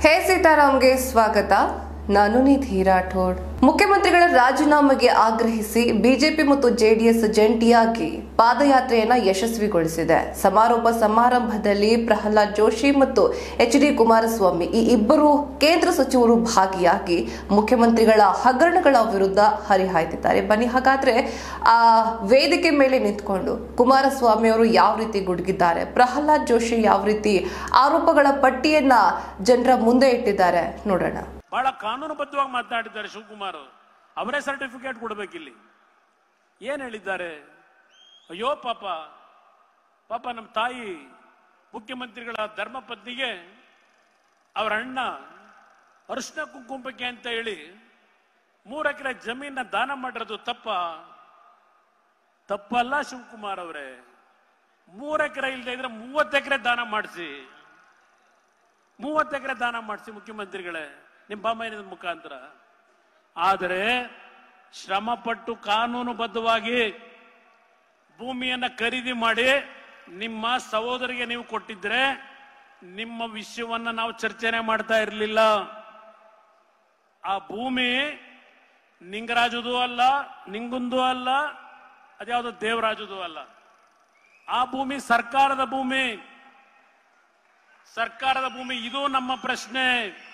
ಹೇ ಸೀತಾರಾಮ್ಗೆ ಸ್ವಾಗತ ನಾನು ನಿಧಿ ರಾಠೋಡ್ ಮುಖ್ಯಮಂತ್ರಿಗಳ ರಾಜೀನಾಮೆಗೆ ಆಗ್ರಹಿಸಿ ಬಿಜೆಪಿ ಮತ್ತು ಜೆಡಿಎಸ್ ಜಂಟಿಯಾಗಿ ಪಾದಯಾತ್ರೆಯನ್ನ ಯಶಸ್ವಿಗೊಳಿಸಿದೆ ಸಮಾರೋಪ ಸಮಾರಂಭದಲ್ಲಿ ಪ್ರಹ್ಲಾದ್ ಜೋಶಿ ಮತ್ತು ಎಚ್ ಡಿ ಕುಮಾರಸ್ವಾಮಿ ಈ ಇಬ್ಬರು ಕೇಂದ್ರ ಸಚಿವರು ಭಾಗಿಯಾಗಿ ಮುಖ್ಯಮಂತ್ರಿಗಳ ಹಗರಣಗಳ ವಿರುದ್ಧ ಹರಿಹಾಯ್ತಿದ್ದಾರೆ ಬನ್ನಿ ಹಾಗಾದ್ರೆ ಆ ವೇದಿಕೆ ಮೇಲೆ ನಿಂತ್ಕೊಂಡು ಕುಮಾರಸ್ವಾಮಿ ಅವರು ಯಾವ ರೀತಿ ಗುಡುಗಿದ್ದಾರೆ ಪ್ರಹ್ಲಾದ್ ಜೋಶಿ ಯಾವ ರೀತಿ ಆರೋಪಗಳ ಪಟ್ಟಿಯನ್ನ ಜನರ ಮುಂದೆ ಇಟ್ಟಿದ್ದಾರೆ ನೋಡೋಣ ಬಹಳ ಕಾನೂನುಬದ್ಧವಾಗಿ ಮಾತನಾಡಿದ್ದಾರೆ ಶಿವಕುಮಾರ್ ಅವರೇ ಸರ್ಟಿಫಿಕೇಟ್ ಕೊಡ್ಬೇಕಿಲ್ಲಿ ಏನ್ ಹೇಳಿದ್ದಾರೆ ಅಯ್ಯೋ ಪಾಪ ಪಾಪ ನಮ್ಮ ತಾಯಿ ಮುಖ್ಯಮಂತ್ರಿಗಳ ಧರ್ಮ ಪತ್ನಿಗೆ ಅವರ ಅಣ್ಣ ಅರಿಶಿನ ಕುಂಕುಮಕ್ಕೆ ಅಂತ ಹೇಳಿ ಮೂರು ಎಕರೆ ಜಮೀನ ದಾನ ಮಾಡಿರೋದು ತಪ್ಪ ತಪ್ಪಲ್ಲ ಶಿವಕುಮಾರ್ ಅವರೇ ಮೂರು ಎಕರೆ ಇಲ್ಲದೆ ಇದ್ರೆ ಮೂವತ್ತು ಎಕರೆ ದಾನ ಮಾಡಿಸಿ ಮೂವತ್ತು ಎಕರೆ ದಾನ ಮಾಡಿಸಿ ಮುಖ್ಯಮಂತ್ರಿಗಳೇ ನಿಮ್ಮ ಬಾಮೈನ ಮುಖಾಂತರ ಆದರೆ ಶ್ರಮಪಟ್ಟು ಕಾನೂನುಬದ್ಧವಾಗಿ ಭೂಮಿಯನ್ನ ಖರೀದಿ ಮಾಡಿ ನಿಮ್ಮ ಸಹೋದರಿಗೆ ನೀವು ಕೊಟ್ಟಿದ್ರೆ ನಿಮ್ಮ ವಿಷಯವನ್ನ ನಾವು ಚರ್ಚೆನೆ ಮಾಡ್ತಾ ಇರಲಿಲ್ಲ ಆ ಭೂಮಿ ನಿಂಗರಾಜುದು ಅಲ್ಲ ನಿಂಗುಂದು ಅಲ್ಲ ಅದ್ಯಾವುದೋ ದೇವರಾಜುದು ಅಲ್ಲ ಆ ಭೂಮಿ ಸರ್ಕಾರದ ಭೂಮಿ ಸರ್ಕಾರದ ಭೂಮಿ ಇದು ನಮ್ಮ ಪ್ರಶ್ನೆ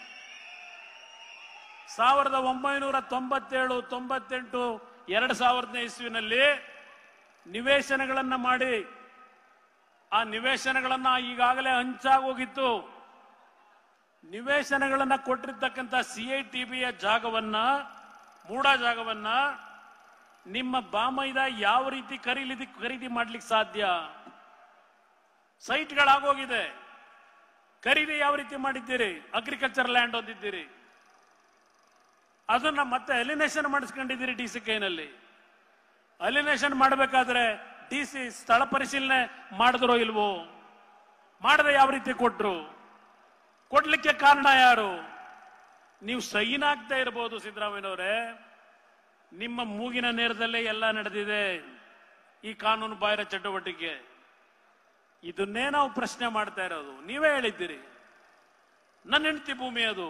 ಸಾವಿರದ ಒಂಬೈನೂರ ತೊಂಬತ್ತೇಳು ತೊಂಬತ್ತೆಂಟು ಎರಡು ಸಾವಿರದನೇ ಇಸ್ವಿನಲ್ಲಿ ನಿವೇಶನಗಳನ್ನ ಮಾಡಿ ಆ ನಿವೇಶನಗಳನ್ನ ಈಗಾಗಲೇ ಹಂಚಾಗೋಗಿತ್ತು ನಿವೇಶನಗಳನ್ನ ಕೊಟ್ಟಿರ್ತಕ್ಕಂಥ ಸಿಐಟಿಬಿಯ ಜಾಗವನ್ನ ಮೂಡ ಜಾಗವನ್ನ ನಿಮ್ಮ ಬಾಮೈದ ಯಾವ ರೀತಿ ಖರೀದಿ ಖರೀದಿ ಮಾಡ್ಲಿಕ್ಕೆ ಸಾಧ್ಯ ಸೈಟ್ಗಳಾಗೋಗಿದೆ ಖರೀದಿ ಯಾವ ರೀತಿ ಮಾಡಿದ್ದೀರಿ ಅಗ್ರಿಕಲ್ಚರ್ ಲ್ಯಾಂಡ್ ಹೊಂದಿದ್ದೀರಿ ಅದನ್ನ ಮತ್ತೆ ಅಲಿನೇಷನ್ ಮಾಡಿಸ್ಕೊಂಡಿದ್ದೀರಿ ಡಿ ಸಿ ಕೈನಲ್ಲಿ ಅಲಿನೇಷನ್ ಮಾಡಬೇಕಾದ್ರೆ ಡಿ ಸಿ ಸ್ಥಳ ಪರಿಶೀಲನೆ ಮಾಡಿದ್ರೋ ಇಲ್ವೋ ಮಾಡದೆ ಯಾವ ರೀತಿ ಕೊಟ್ರು ಕೊಡ್ಲಿಕ್ಕೆ ಕಾರಣ ಯಾರು ನೀವು ಸೈನ್ ಆಗ್ತಾ ಇರಬಹುದು ಸಿದ್ದರಾಮಯ್ಯನವರೇ ನಿಮ್ಮ ಮೂಗಿನ ನೇರದಲ್ಲೇ ಎಲ್ಲ ನಡೆದಿದೆ ಈ ಕಾನೂನು ಬಾಹಿರ ಚಟುವಟಿಕೆ ಇದನ್ನೇ ನಾವು ಪ್ರಶ್ನೆ ಮಾಡ್ತಾ ಇರೋದು ನೀವೇ ಹೇಳಿದ್ದೀರಿ ನನ್ನ ಹೆಂಡತಿ ಭೂಮಿ ಅದು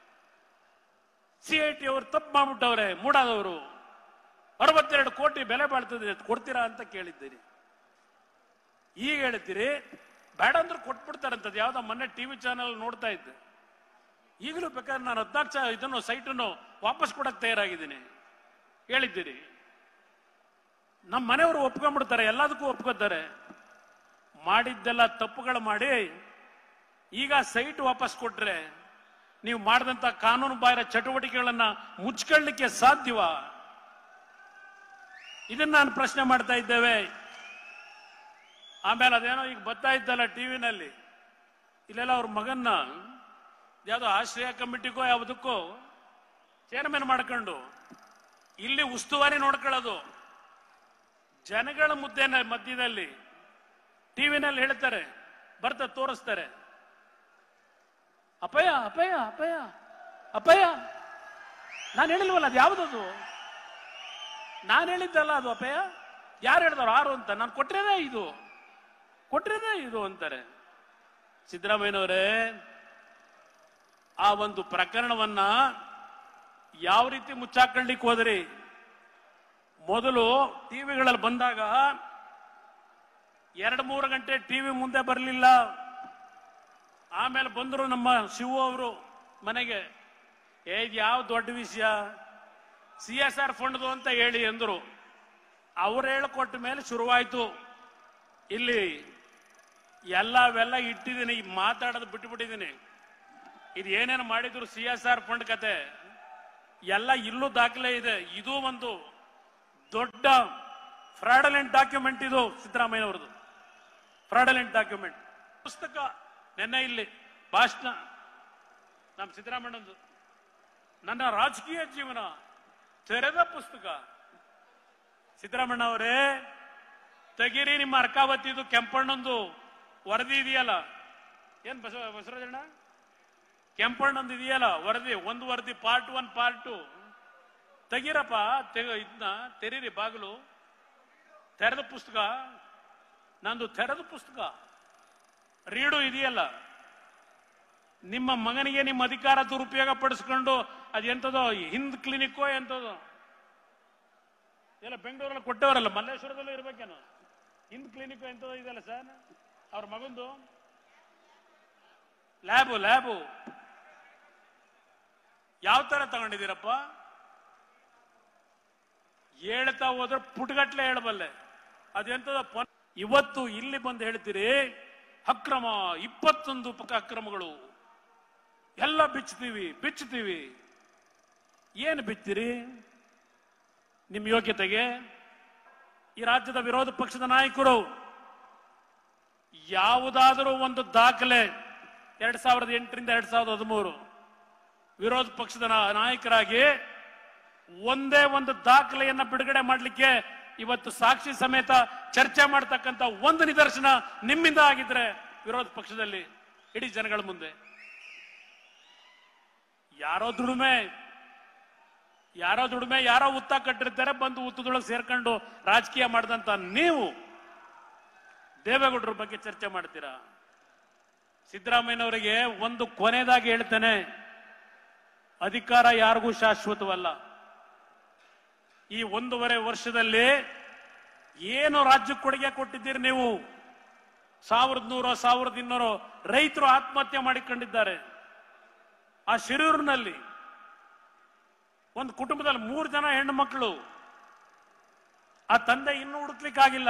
ಸಿ ಐ ಟಿ ಅವರು ತಪ್ಪು ಮಾಡ್ಬಿಟ್ಟವ್ರೆ ಮೂಡಾದವರು ಅರವತ್ತೆರಡು ಕೋಟಿ ಬೆಲೆ ಬಾಳ್ತದೆ ಕೊಡ್ತೀರಾ ಅಂತ ಕೇಳಿದ್ದೀರಿ ಈಗ ಹೇಳ್ತೀರಿ ಬೇಡ ಅಂದ್ರೆ ಕೊಟ್ಬಿಡ್ತಾರಂತದ್ದು ಯಾವ್ದೋ ಮೊನ್ನೆ ಟಿವಿ ಚಾನೆಲ್ ನೋಡ್ತಾ ಇದ್ದೆ ಈಗಲೂ ಬೇಕಾದ್ರೆ ನಾನು ಹದ್ನಾಲ್ಕು ಸಾವಿರ ಇದನ್ನು ಸೈಟನ್ನು ವಾಪಸ್ ಕೊಡಕ್ ತಯಾರಾಗಿದ್ದೀನಿ ಹೇಳಿದ್ದೀರಿ ನಮ್ಮ ಮನೆಯವರು ಒಪ್ಕೊಂಡ್ಬಿಡ್ತಾರೆ ಎಲ್ಲದಕ್ಕೂ ಒಪ್ಕೋತಾರೆ ಮಾಡಿದ್ದೆಲ್ಲ ತಪ್ಪುಗಳು ಮಾಡಿ ಈಗ ಸೈಟ್ ವಾಪಸ್ ಕೊಟ್ರೆ ನೀವು ಮಾಡಿದಂತ ಕಾನೂನು ಬಾಹಿರ ಚಟುವಟಿಕೆಗಳನ್ನ ಮುಚ್ಕೊಳ್ಳಿಕ್ಕೆ ಸಾಧ್ಯವಾ ಇದನ್ನ ನಾನು ಪ್ರಶ್ನೆ ಮಾಡ್ತಾ ಇದ್ದೇವೆ ಆಮೇಲೆ ಅದೇನೋ ಈಗ ಬರ್ತಾ ಇದ್ದಲ್ಲ ಟಿವಿನಲ್ಲಿ ಇಲ್ಲೆಲ್ಲ ಅವ್ರ ಮಗನ್ನ ಯಾವ್ದೋ ಆಶ್ರಯ ಕಮಿಟಿಗೋ ಯಾವುದಕ್ಕೋ ಚೇರ್ಮನ್ ಮಾಡ್ಕೊಂಡು ಇಲ್ಲಿ ಉಸ್ತುವಾರಿ ನೋಡ್ಕೊಳ್ಳೋದು ಜನಗಳ ಮುದ್ದೆ ಮಧ್ಯದಲ್ಲಿ ಟಿವಿನಲ್ಲಿ ಹೇಳ್ತಾರೆ ಬರ್ತ ತೋರಿಸ್ತಾರೆ ಅಪಯ ಅಪಯ ಅಪಯ ಅಪಯ ನಾನು ಹೇಳಿಲ್ವಲ್ಲ ಅದು ಯಾವುದದು ನಾನು ಹೇಳಿದ್ದಲ್ಲ ಅದು ಅಪಯ ಯಾರು ಹೇಳಿದವ್ರು ಆರು ಅಂತ ನಾನು ಕೊಟ್ಟಿರೋದೇ ಇದು ಕೊಟ್ಟಿರೋದೇ ಇದು ಅಂತಾರೆ ಸಿದ್ದರಾಮಯ್ಯನವರೇ ಆ ಒಂದು ಪ್ರಕರಣವನ್ನ ಯಾವ ರೀತಿ ಮುಚ್ಚಾಕೊಳ್ಳಿಕ್ಕೆ ಹೋದ್ರಿ ಮೊದಲು ಟಿವಿಗಳಲ್ಲಿ ಬಂದಾಗ ಎರಡು ಮೂರು ಗಂಟೆ ಟಿವಿ ಮುಂದೆ ಬರಲಿಲ್ಲ ಆಮೇಲೆ ಬಂದರು ನಮ್ಮ ಶಿವು ಅವರು ಮನೆಗೆ ಏ ಇದ್ ಯಾವ ದೊಡ್ಡ ವಿಷಯ ಸಿ ಎಸ್ ಆರ್ ಫಂಡ್ದು ಅಂತ ಹೇಳಿ ಎಂದರು ಅವ್ರು ಹೇಳಿಕೊಟ್ಟ ಮೇಲೆ ಶುರುವಾಯ್ತು ಇಲ್ಲಿ ಎಲ್ಲವೆಲ್ಲ ಇಟ್ಟಿದ್ದೀನಿ ಈಗ ಮಾತಾಡೋದು ಬಿಟ್ಟುಬಿಟ್ಟಿದ್ದೀನಿ ಇದು ಏನೇನು ಮಾಡಿದ್ರು ಸಿ ಎಸ್ ಆರ್ ಫಂಡ್ ಕತೆ ಎಲ್ಲ ಇಲ್ಲೂ ದಾಖಲೆ ಇದೆ ಇದು ಒಂದು ದೊಡ್ಡ ಫ್ರಾಡಲೆಂಟ್ ಡಾಕ್ಯುಮೆಂಟ್ ಇದು ಸಿದ್ದರಾಮಯ್ಯನವ್ರದ್ದು ಫ್ರಾಡಲೆಂಟ್ ಡಾಕ್ಯುಮೆಂಟ್ ಪುಸ್ತಕ ನೆನ್ನೆ ಇಲ್ಲಿ ಭಾಷಣ ನಮ್ಮ ಸಿದ್ದರಾಮಯ್ಯನದು ನನ್ನ ರಾಜಕೀಯ ಜೀವನ ತೆರೆದ ಪುಸ್ತಕ ಸಿದ್ದರಾಮಣ್ಣ ಅವರೇ ತೆಗೀರಿ ನಿಮ್ಮ ಅರ್ಕಾವತಿದು ಕೆಂಪಣ್ಣಂದು ವರದಿ ಇದೆಯಲ್ಲ ಏನ್ ಬಸವ ಬಸವರಾಜಣ್ಣ ಕೆಂಪಣ್ಣಂದು ಇದೆಯಲ್ಲ ವರದಿ ಒಂದು ವರದಿ ಪಾರ್ಟ್ ಒನ್ ಪಾರ್ಟ್ ಟು ತೆಗೀರಪ್ಪ ತೆಗ ಇದನ್ನ ತೆರೀರಿ ಬಾಗಿಲು ತೆರೆದ ಪುಸ್ತಕ ನಂದು ತೆರೆದ ಪುಸ್ತಕ ರೀಡು ಇದೆಯಲ್ಲ ನಿಮ್ಮ ಮಗನಿಗೆ ನಿಮ್ಮ ಅಧಿಕಾರ ದುರುಪಯೋಗ ಪಡಿಸ್ಕೊಂಡು ಅದೆಂತದೋ ಹಿಂದ್ ಕ್ಲಿನಿಕ್ಕೋ ಎಂತದೋ ಎಲ್ಲ ಬೆಂಗಳೂರಲ್ಲಿ ಕೊಟ್ಟವರಲ್ಲ ಮಲ್ಲೇಶ್ವರದಲ್ಲೂ ಇರ್ಬೇಕೇನೋ ಹಿಂದ್ ಕ್ಲಿನಿಕ್ ಎಂತದೋ ಇದೆಯಲ್ಲ ಸರ್ ಅವ್ರ ಮಗಂದು ಲ್ಯಾಬು ಲ್ಯಾಬು ಯಾವ ತರ ತಗೊಂಡಿದ್ದೀರಪ್ಪ ಹೇಳ್ತಾ ಹೋದ್ರೆ ಪುಟ್ಗಟ್ಲೆ ಹೇಳಬಲ್ಲೆ ಅದೆಂತದ ಪೊನ್- ಇವತ್ತು ಇಲ್ಲಿ ಬಂದು ಹೇಳ್ತೀರಿ ಅಕ್ರಮ ಇಪ್ಪತ್ತೊಂದು ಪಕ್ಕ ಅಕ್ರಮಗಳು ಎಲ್ಲ ಬಿಚ್ಚುತ್ತೀವಿ ಬಿಚ್ಚುತ್ತೀವಿ ಏನು ಬಿಚ್ತೀರಿ ನಿಮ್ ಯೋಗ್ಯತೆಗೆ ಈ ರಾಜ್ಯದ ವಿರೋಧ ಪಕ್ಷದ ನಾಯಕರು ಯಾವುದಾದರೂ ಒಂದು ದಾಖಲೆ ಎರಡ್ ಸಾವಿರದ ಎಂಟರಿಂದ ಎರಡ್ ಸಾವಿರದ ಹದಿಮೂರು ವಿರೋಧ ಪಕ್ಷದ ನಾ- ನಾಯಕರಾಗಿ ಒಂದೇ ಒಂದು ದಾಖಲೆಯನ್ನ ಬಿಡುಗಡೆ ಮಾಡಲಿಕ್ಕೆ ಇವತ್ತು ಸಾಕ್ಷಿ ಸಮೇತ ಚರ್ಚೆ ಮಾಡ್ತಕ್ಕಂಥ ಒಂದು ನಿದರ್ಶನ ನಿಮ್ಮಿಂದ ಆಗಿದ್ರೆ ವಿರೋಧ ಪಕ್ಷದಲ್ಲಿ ಇಡೀ ಜನಗಳ ಮುಂದೆ ಯಾರೋ ದುಡಿಮೆ ಯಾರೋ ದುಡಿಮೆ ಯಾರೋ ಉತ್ತ ಕಟ್ಟಿರ್ತಾರೆ ಬಂದು ಉತ್ತದೊಳಗೆ ಸೇರ್ಕೊಂಡು ರಾಜಕೀಯ ಮಾಡಿದಂತ ನೀವು ದೇವೇಗೌಡರ ಬಗ್ಗೆ ಚರ್ಚೆ ಮಾಡ್ತೀರಾ ಸಿದ್ದರಾಮಯ್ಯನವರಿಗೆ ಒಂದು ಕೊನೆಯದಾಗಿ ಹೇಳ್ತೇನೆ ಅಧಿಕಾರ ಯಾರಿಗೂ ಶಾಶ್ವತವಲ್ಲ ಈ ಒಂದೂವರೆ ವರ್ಷದಲ್ಲಿ ಏನು ರಾಜ್ಯಕ್ಕೆ ಕೊಡುಗೆ ಕೊಟ್ಟಿದ್ದೀರಿ ನೀವು ಸಾವಿರದ ನೂರು ಸಾವಿರದ ಇನ್ನೂರು ರೈತರು ಆತ್ಮಹತ್ಯೆ ಮಾಡಿಕೊಂಡಿದ್ದಾರೆ ಆ ಶಿರೂರಿನಲ್ಲಿ ಒಂದು ಕುಟುಂಬದಲ್ಲಿ ಮೂರು ಜನ ಹೆಣ್ಣು ಮಕ್ಕಳು ಆ ತಂದೆ ಇನ್ನೂ ಹುಡುಕ್ಲಿಕ್ಕಾಗಿಲ್ಲ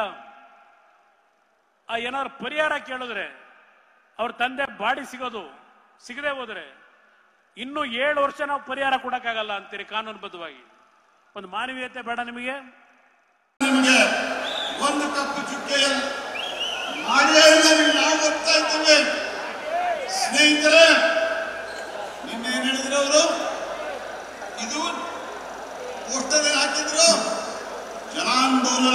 ಆ ಏನಾದ್ರು ಪರಿಹಾರ ಕೇಳಿದ್ರೆ ಅವ್ರ ತಂದೆ ಬಾಡಿ ಸಿಗೋದು ಸಿಗದೆ ಹೋದ್ರೆ ಇನ್ನು ಏಳು ವರ್ಷ ನಾವು ಪರಿಹಾರ ಕೊಡಕ್ಕಾಗಲ್ಲ ಅಂತೀರಿ ಕಾನೂನುಬದ್ಧವಾಗಿ ಒಂದು ಮಾನವೀಯತೆ ಬೇಡ ನಿಮಗೆ ನಿಮಗೆ ಒಂದು ಕಪ್ಪು ಚುಕ್ಕೆಯಲ್ಲಿ ಮಾಡಿಯೇ ಇಲ್ಲ ನಿಮ್ಗೆ ನಾವು ಗೊತ್ತಾ ಇದ್ದೇವೆ ಸ್ನೇಹಿತರೆ ನಿನ್ನೆ ಏನ್ ಹೇಳಿದ್ರು ಅವರು ಇದು ಪೋಸ್ಟರ್ ಹಾಕಿದ್ರು ಜನಾಂದೋಲನ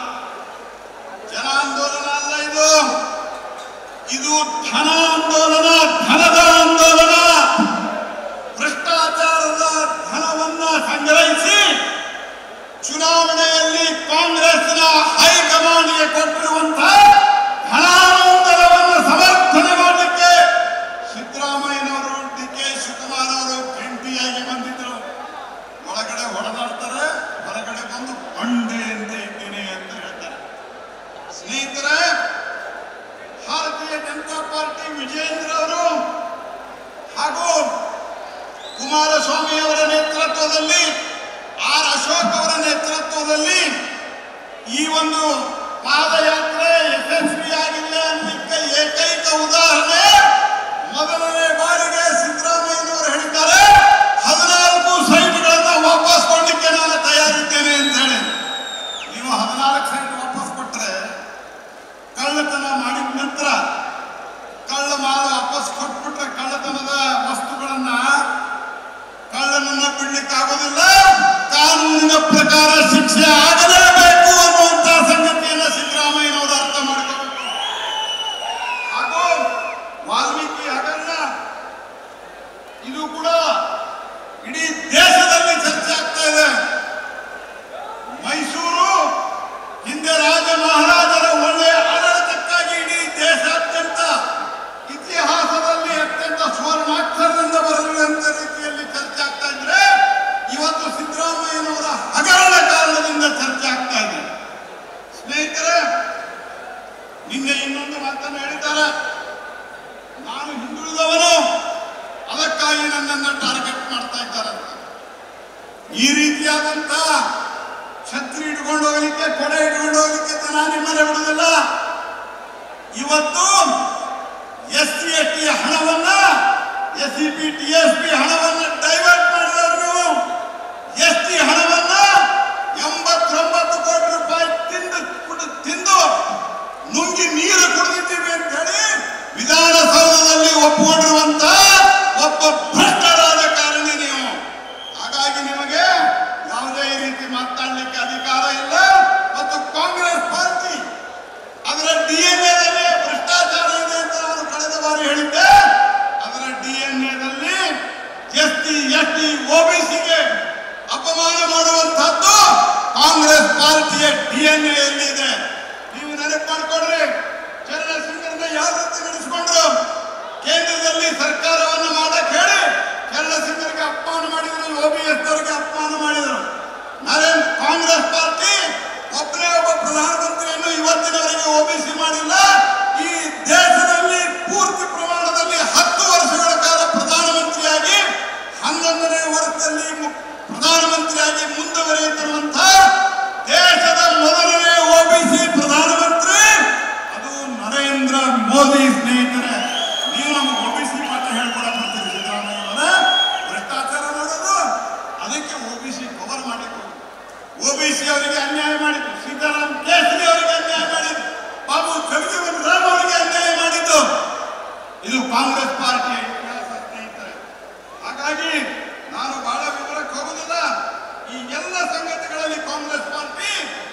ಜನಾಂದೋಲನ ಅಲ್ಲ ಇದು ಇದು ಧನ ಆಂದೋಲನ ಧನದ ಆಂದೋಲನ ಭ್ರಷ್ಟಾಚಾರದ ಧನವನ್ನ ಸಂಗ್ರಹಿಸಿ ಚುನಾವಣೆಯಲ್ಲಿ ಕಾಂಗ್ರೆಸ್ನ ಹೈಕಮಾಂಡ್ಗೆ ಕೊಟ್ಟಿರುವಂತಹ ಧನಾನಂದನವನ್ನು ಸಮರ್ಥನೆ ಮಾಡಲಿಕ್ಕೆ ಸಿದ್ದರಾಮಯ್ಯನವರು ಡಿ ಕೆ ಶಿವಕುಮಾರ್ ಅವರು ಜಂಟಿಯಾಗಿ ಬಂದಿದ್ರು ಒಳಗಡೆ ಹೊಡೆದಾಡ್ತಾರೆ ಹೊರಗಡೆ ಬಂದು ಬಂಡೆ ಅಂತ ಇದ್ದೇನೆ ಅಂತ ಹೇಳ್ತಾರೆ ಸ್ನೇಹಿತರೆ ಭಾರತೀಯ ಜನತಾ ಪಾರ್ಟಿ ವಿಜೇಂದ್ರ ಅವರು ಹಾಗೂ ಕುಮಾರಸ್ವಾಮಿ ಅವರ ನೇತೃತ್ವದಲ್ಲಿ ಆರ್ ಅಶೋಕ್ ಅವರ ನೇತೃತ್ವದಲ್ಲಿ ಈ ಒಂದು ಪಾದಯಾತ್ರೆ ಯಶಸ್ವಿಯಾಗಿಲ್ಲ ಅನ್ನಲಿಕ್ಕೆ ಏಕೈಕ ಉದಾಹರಣೆ ಮೊದಲನೇ ಬಾರಿಗೆ ಸಿದ್ದರಾಮಯ್ಯನವರು ಹೇಳಿದ್ದಾರೆ ಹದಿನಾಲ್ಕು ಸೈಟ್ಗಳನ್ನ ವಾಪಸ್ ಕೊಡ್ಲಿಕ್ಕೆ ನಾನು ತಯಾರಿದ್ದೇನೆ ಅಂತ ಹೇಳಿ ನೀವು ಹದಿನಾಲ್ಕು ಸೈಟ್ ವಾಪಸ್ ಕೊಟ್ಟರೆ ಕಳ್ಳತನ ಮಾಡಿದ ನಂತರ ಕಳ್ಳ ಮಾಲು ವಾಪಸ್ ಕೊಟ್ಬಿಟ್ರೆ ಕಳ್ಳತನದ ವಸ್ತುಗಳನ್ನ ಕಳ್ಳನನ್ನ ಬಿಡ್ಲಿಕ್ಕೆ ಆಗೋದಿಲ್ಲ ಕಾನೂನಿನ ಪ್ರಕಾರ ಶಿಕ್ಷೆ ಆಗಲೇಬೇಕು ಅನ್ನುವಂತಹ ಸಂಗತಿಯನ್ನ ಸಿದ್ದರಾಮಯ್ಯನವರು ಅರ್ಥ ಮಾಡ್ಕೋಬೇಕು ಹಾಗೂ ವಾಲ್ಮೀಕಿ ಹಗರಣ ಇದು ಕೂಡ ಇಡೀ ದೇಶದಲ್ಲಿ ಚರ್ಚೆ ಆಗ್ತಾ ಇದೆ ಮೈಸೂರು ಹಿಂದೆ ರಾಜ ಮಹಾರಾಜರ ಒಳ್ಳೆಯ ಆಡಳಿತಕ್ಕಾಗಿ ಇಡೀ ದೇಶಾದ್ಯಂತ ಇತಿಹಾಸದಲ್ಲಿ ಅತ್ಯಂತ ಸ್ವರ್ಣಾಕ್ಷರದಿಂದ ಬರೆದಿರುವಂತ ರೀತಿಯಲ್ಲಿ ಚರ್ಚೆ ಆಗ್ತಾ ಇದ್ರೆ ಇವತ್ತು ಸಿದ್ದರಾಮಯ್ಯನವರ ಹಗರಣ ಕಾರಣದಿಂದ ಚರ್ಚೆ ಆಗ್ತಾ ಇದೆ ಸ್ನೇಹಿತರೆ ನಿನ್ನೆ ಇನ್ನೊಂದು ಮಾತನ್ನು ಹೇಳಿದ್ದಾರೆ ನಾನು ಹಿಂದುಳಿದವನು ಅದಕ್ಕಾಗಿ ನನ್ನನ್ನು ಟಾರ್ಗೆಟ್ ಮಾಡ್ತಾ ಇದ್ದಾರೆ ಅಂತ. ಈ ರೀತಿಯಾದಂತ ಛತ್ರಿ ಇಟ್ಕೊಂಡು ಹೋಗ್ಲಿಕ್ಕೆ ಕೊಡೆ ಇಟ್ಕೊಂಡು ಹೋಗ್ಲಿಕ್ಕೆ ಜನ ನಿಮ್ಮನೆ ಬಿಡುದಿಲ್ಲ ಇವತ್ತು ಎಸ್ ಸಿ ಎಸ್ ಟಿ ಹಣವನ್ನ S C P T S P ಹಣವನ್ನ ಡೈವರ್ಟ್ ಮಾಡಿದವರು ನೀವು ಎಸ್ ಟಿ ಹಣವನ್ನ ಎಂಬತ್ತೊಂಬತ್ತು ಕೋಟಿ ರೂಪಾಯಿ ತಿಂದು ಕುಡಿ- ತಿಂದು ನುಂಗಿ ನೀರು ಕುಡಿದಿದ್ದೀವಿ ಅಂತ ಹೇಳಿ ವಿಧಾನಸೌಧದಲ್ಲಿ ಒಪ್ಪಿಕೊಂಡಿರುವಂತ ಒಬ್ಬ ಭ್ರಷ್ಟರಾದ ಕಾರಣ ನೀವು ಹಾಗಾಗಿ ನಿಮಗೆ ಯಾವುದೇ ಈ ರೀತಿ ಮಾತನಾಡಲಿಕ್ಕೆ ಅಧಿಕಾರ ಇಲ್ಲ ಮತ್ತು ಕಾಂಗ್ರೆಸ್ ಪಾರ್ಟಿ ಅದರ ಡಿಎನ್ಎದಲ್ಲಿ ಭ್ರಷ್ಟಾಚಾರ ಇದೆ ಅಂತ ನಾನು ಕಳೆದ ಬಾರಿ ಹೇಳಿದ್ದೆ ಅದರ ಡಿಎನ್ಎದಲ್ಲಿ ಎಸ್ ಟಿ ಎಸ್ ಟಿ ಒಬಿಸಿಗೆ ಅಪಮಾನ ಮಾಡುವಂತಹದ್ದು ಕಾಂಗ್ರೆಸ್ ಪಾರ್ಟಿಯ ಡಿಎನ್ಎ ಇದೆ ನೀವು ನೆನಪು ಮಾಡ್ಕೊಡ್ರಿ ಚರಣ ಸಿಂಗರನ್ನ ಯಾವ ರೀತಿ ನಡೆಸಿಕೊಂಡ್ರು ಕೇಂದ್ರದಲ್ಲಿ ಸರ್ಕಾರವನ್ನು ಮಾಡಕ್ ಹೇಳಿ ಕೆಲಸರಿಗೆ ಅಪಮಾನ ಮಾಡಿದ್ರು ಓಬಿಎಸ್ ಅವರಿಗೆ ಅಪಮಾನ ಮಾಡಿದರು ನರೇಂದ್ರ ಕಾಂಗ್ರೆಸ್ ಪಾರ್ಟಿ ಒಬ್ಬನೇ ಒಬ್ಬ ಪ್ರಧಾನಮಂತ್ರಿಯನ್ನು ಇವತ್ತಿನವರೆಗೆ ಓಬಿಸಿ ಮಾಡಿಲ್ಲ ಈ ದೇಶದಲ್ಲಿ ಪೂರ್ತಿ ಪ್ರಮಾಣದಲ್ಲಿ ಹತ್ತು ವರ್ಷಗಳ ಕಾಲ ಪ್ರಧಾನಮಂತ್ರಿಯಾಗಿ ಹನ್ನೊಂದನೇ ವರ್ಷದಲ್ಲಿ ಮು- ಪ್ರಧಾನಮಂತ್ರಿಯಾಗಿ ಮುಂದುವರಿಯುತ್ತಿರುವಂತ ದೇಶದ ಮೊದಲನೇ ಓಬಿಸಿ ಪ್ರಧಾನಮಂತ್ರಿ ಅದು ನರೇಂದ್ರ ಮೋದಿ ಸ್ನೇಹಿತರೆ ನೀವು ನಮಗೆ ಓಬಿಸಿ ಪಾಠ ಹೇಳ್ಕೊಡಕ್ ಬರ್ತೀರಿ ಸಿದ್ದರಾಮಯ್ಯ ಅವರ ಭ್ರಷ್ಟಾಚಾರ ಮಾಡೋದು ಅದಕ್ಕೆ ಓಬಿಸಿ ಕವರ್ ಮಾಡಿದ್ರು ಓಬಿಸಿ ಅವರಿಗೆ ಅನ್ಯಾಯ ಮಾಡಿದ್ರು ಸೀತಾರಾಮ್ ಕೇಸರಿ ಅವರಿಗೆ ಅನ್ಯಾಯ ಮಾಡಿದ್ರು ಬಾಬು ಜಗಜೀವನ್ ರಾಮ್ ಅವರಿಗೆ ಅನ್ಯಾಯ ಮಾಡಿದ್ದು ಇದು ಕಾಂಗ್ರೆಸ್ ಪಾರ್ಟಿಯ ಇತಿಹಾಸ ಸ್ನೇಹಿತರೆ ಹಾಗಾಗಿ ನಾನು ಬಹಳ ವಿವರಕ್ಕೆ ಹೋಗುದಿಲ್ಲ ಈ ಎಲ್ಲ ಸಂಗತಿಗಳಲ್ಲಿ ಕಾಂಗ್ರೆಸ್ ಪಾರ್ಟಿ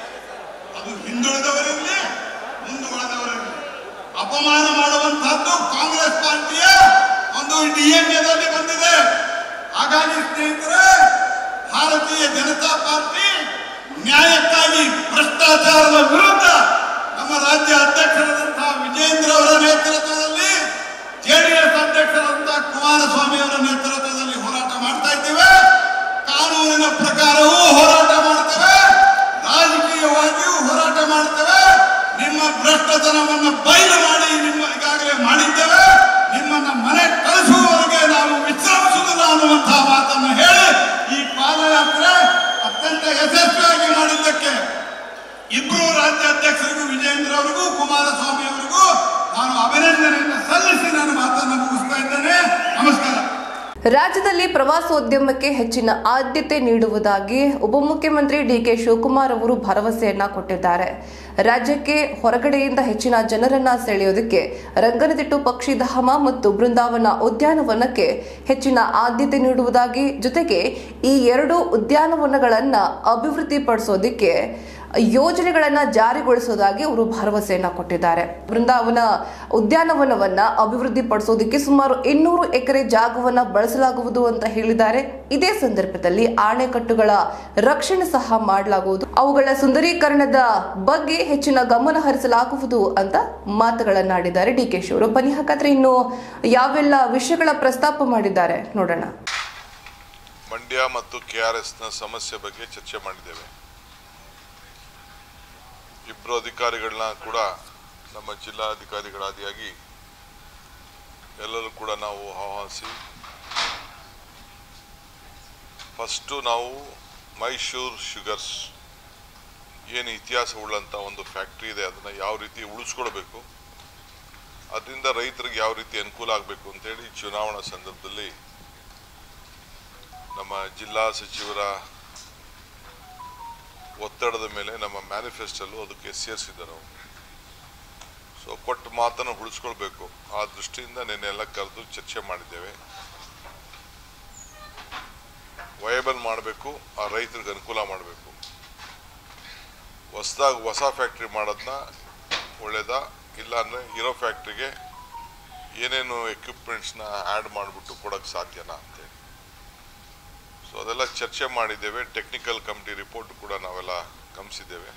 ಅದು ಹಿಂದುಳಿದವರಿರಲಿ ಮುಂದುವರೆದವರಿರಲಿ ಅಪಮಾನ ಮಾಡುವಂತಹದ್ದು ಕಾಂಗ್ರೆಸ್ ಪಾರ್ಟಿಯ ಒಂದು ಡಿಎನ್ಎದಲ್ಲಿ ಬಂದಿದೆ ಹಾಗಾಗಿ ಸ್ನೇಹಿತರೆ ಭಾರತೀಯ ಜನತಾ ಪಾರ್ಟಿ ನ್ಯಾಯಕ್ಕಾಗಿ ಭ್ರಷ್ಟಾಚಾರದ ವಿರುದ್ಧ ನಮ್ಮ ರಾಜ್ಯ ಅಧ್ಯಕ್ಷರಾದಂತಹ ವಿಜೇಂದ್ರ ಅವರ ನೇತೃತ್ವದಲ್ಲಿ ಜೆಡಿಎಸ್ ಅಧ್ಯಕ್ಷರಾದಂತಹ ಕುಮಾರಸ್ವಾಮಿ ಅವರ ನೇತೃತ್ವದಲ್ಲಿ ಹೋರಾಟ ಮಾಡ್ತಾ ಇದ್ದೇವೆ ಕಾನೂನಿನ ಪ್ರಕಾರವೂ ಹೋರಾಟ ಮಾಡ್ತೇವೆ ರಾಜಕೀಯವಾಗಿಯೂ ಹೋರಾಟ ಮಾಡ್ತೇವೆ ನಿಮ್ಮ ಭ್ರಷ್ಟತನವನ್ನು ಬಯಲು ಮಾಡಿ ನಿಮ್ಮ ಈಗಾಗಲೇ ಮಾಡಿದ್ದೇವೆ ನಿಮ್ಮನ್ನ ಮನೆ ಕಳಿಸುವವರೆಗೆ ನಾವು ವಿಶ್ರಮಿಸುವುದಿಲ್ಲ ಅನ್ನುವಂತಹ ಮಾತನ್ನು ಹೇಳಿ ಈ ಪಾದಯಾತ್ರೆ ಅತ್ಯಂತ ಯಶಸ್ವಿಯಾಗಿ ಮಾಡಿದ್ದಕ್ಕೆ ಇಬ್ಬರು ರಾಜ್ಯ ಅಧ್ಯಕ್ಷರಿಗೂ ವಿಜೇಂದ್ರ ಅವರಿಗೂ ಕುಮಾರಸ್ವಾಮಿ ಅವರಿಗೂ ನಾನು ಅಭಿನಂದನೆಯನ್ನು ಸಲ್ಲಿಸಿ ನಾನು ಮಾತನ್ನು ಮುಗಿಸ್ತಾ ಇದ್ದೇನೆ ನಮಸ್ಕಾರ ರಾಜ್ಯದಲ್ಲಿ ಪ್ರವಾಸೋದ್ಯಮಕ್ಕೆ ಹೆಚ್ಚಿನ ಆದ್ಯತೆ ನೀಡುವುದಾಗಿ ಉಪಮುಖ್ಯಮಂತ್ರಿ ಡಿಕೆ ಶಿವಕುಮಾರ್ ಅವರು ಭರವಸೆಯನ್ನ ಕೊಟ್ಟಿದ್ದಾರೆ ರಾಜ್ಯಕ್ಕೆ ಹೊರಗಡೆಯಿಂದ ಹೆಚ್ಚಿನ ಜನರನ್ನ ಸೆಳೆಯೋದಕ್ಕೆ ರಂಗನತಿಟ್ಟು ಪಕ್ಷಿಧಾಮ ಮತ್ತು ಬೃಂದಾವನ ಉದ್ಯಾನವನಕ್ಕೆ ಹೆಚ್ಚಿನ ಆದ್ಯತೆ ನೀಡುವುದಾಗಿ ಜೊತೆಗೆ ಈ ಎರಡು ಉದ್ಯಾನವನಗಳನ್ನ ಅಭಿವೃದ್ಧಿಪಡಿಸೋದಕ್ಕೆ ಯೋಜನೆಗಳನ್ನ ಜಾರಿಗೊಳಿಸೋದಾಗಿ ಅವರು ಭರವಸೆಯನ್ನ ಕೊಟ್ಟಿದ್ದಾರೆ ಬೃಂದಾವನ ಉದ್ಯಾನವನವನ್ನ ಅಭಿವೃದ್ಧಿಪಡಿಸೋದಕ್ಕೆ ಸುಮಾರು ಇನ್ನೂರು ಎಕರೆ ಜಾಗವನ್ನ ಬಳಸಲಾಗುವುದು ಅಂತ ಹೇಳಿದ್ದಾರೆ ಇದೇ ಸಂದರ್ಭದಲ್ಲಿ ಆಣೆಕಟ್ಟುಗಳ ರಕ್ಷಣೆ ಸಹ ಮಾಡಲಾಗುವುದು ಅವುಗಳ ಸುಂದರೀಕರಣದ ಬಗ್ಗೆ ಹೆಚ್ಚಿನ ಗಮನ ಹರಿಸಲಾಗುವುದು ಅಂತ ಮಾತುಗಳನ್ನಾಡಿದ್ದಾರೆ ಡಿ ಕೆ ಶಿವರು ಬನ್ನಿ ಹಾಗಾದ್ರೆ ಇನ್ನು ಯಾವೆಲ್ಲ ವಿಷಯಗಳ ಪ್ರಸ್ತಾಪ ಮಾಡಿದ್ದಾರೆ ನೋಡೋಣ ಮಂಡ್ಯ ಮತ್ತು ಕೆ ಆರ್ ಎಸ್ನ ಸಮಸ್ಯೆ ಬಗ್ಗೆ ಚರ್ಚೆ ಮಾಡಿದ್ದೇವೆ ಇಬ್ಬರು ಅಧಿಕಾರಿಗಳನ್ನ ಕೂಡ ನಮ್ಮ ಜಿಲ್ಲಾಧಿಕಾರಿಗಳಾದಿಯಾಗಿ ಎಲ್ಲರೂ ಕೂಡ ನಾವು ಆಹ್ವಾನಿಸಿ ಫಸ್ಟು ನಾವು ಮೈಸೂರು ಶುಗರ್ಸ್ ಏನು ಇತಿಹಾಸ ಉಳ್ಳಂಥ ಒಂದು ಫ್ಯಾಕ್ಟ್ರಿ ಇದೆ ಅದನ್ನು ಯಾವ ರೀತಿ ಉಳಿಸ್ಕೊಳ್ಬೇಕು ಅದರಿಂದ ರೈತರಿಗೆ ಯಾವ ರೀತಿ ಅನುಕೂಲ ಆಗಬೇಕು ಅಂತೇಳಿ ಚುನಾವಣಾ ಸಂದರ್ಭದಲ್ಲಿ ನಮ್ಮ ಜಿಲ್ಲಾ ಸಚಿವರ ಒತ್ತಡದ ಮೇಲೆ ನಮ್ಮ ಮ್ಯಾನಿಫೆಸ್ಟಲ್ಲೂ ಅದಕ್ಕೆ ಸೇರಿಸಿದ್ದೆ ನಾವು ಸೊ ಕೊಟ್ಟ ಮಾತನ್ನು ಉಳಿಸ್ಕೊಳ್ಬೇಕು ಆ ದೃಷ್ಟಿಯಿಂದ ನಿನ್ನೆಲ್ಲ ಕರೆದು ಚರ್ಚೆ ಮಾಡಿದ್ದೇವೆ ವಯಬಲ್ ಮಾಡಬೇಕು ಆ ರೈತರಿಗೆ ಅನುಕೂಲ ಮಾಡಬೇಕು ಹೊಸದಾಗಿ ಹೊಸ ಫ್ಯಾಕ್ಟ್ರಿ ಮಾಡೋದನ್ನ ಒಳ್ಳೇದಾ ಇಲ್ಲ ಅಂದರೆ ಇರೋ ಫ್ಯಾಕ್ಟ್ರಿಗೆ ಏನೇನು ಎಕ್ವಿಪ್ಮೆಂಟ್ಸ್ನ ಆ್ಯಡ್ ಮಾಡಿಬಿಟ್ಟು ಕೊಡೋಕ್ಕೆ ಸಾಧ್ಯನಾ ಅಂತೇಳಿ ಸೊ ಅದೆಲ್ಲ ಚರ್ಚೆ ಮಾಡಿದ್ದೇವೆ ಟೆಕ್ನಿಕಲ್ ಕಮಿಟಿ ರಿಪೋರ್ಟ್ ಕೂಡ ನಾವೆಲ್ಲ ಗಮನಿಸಿದ್ದೇವೆ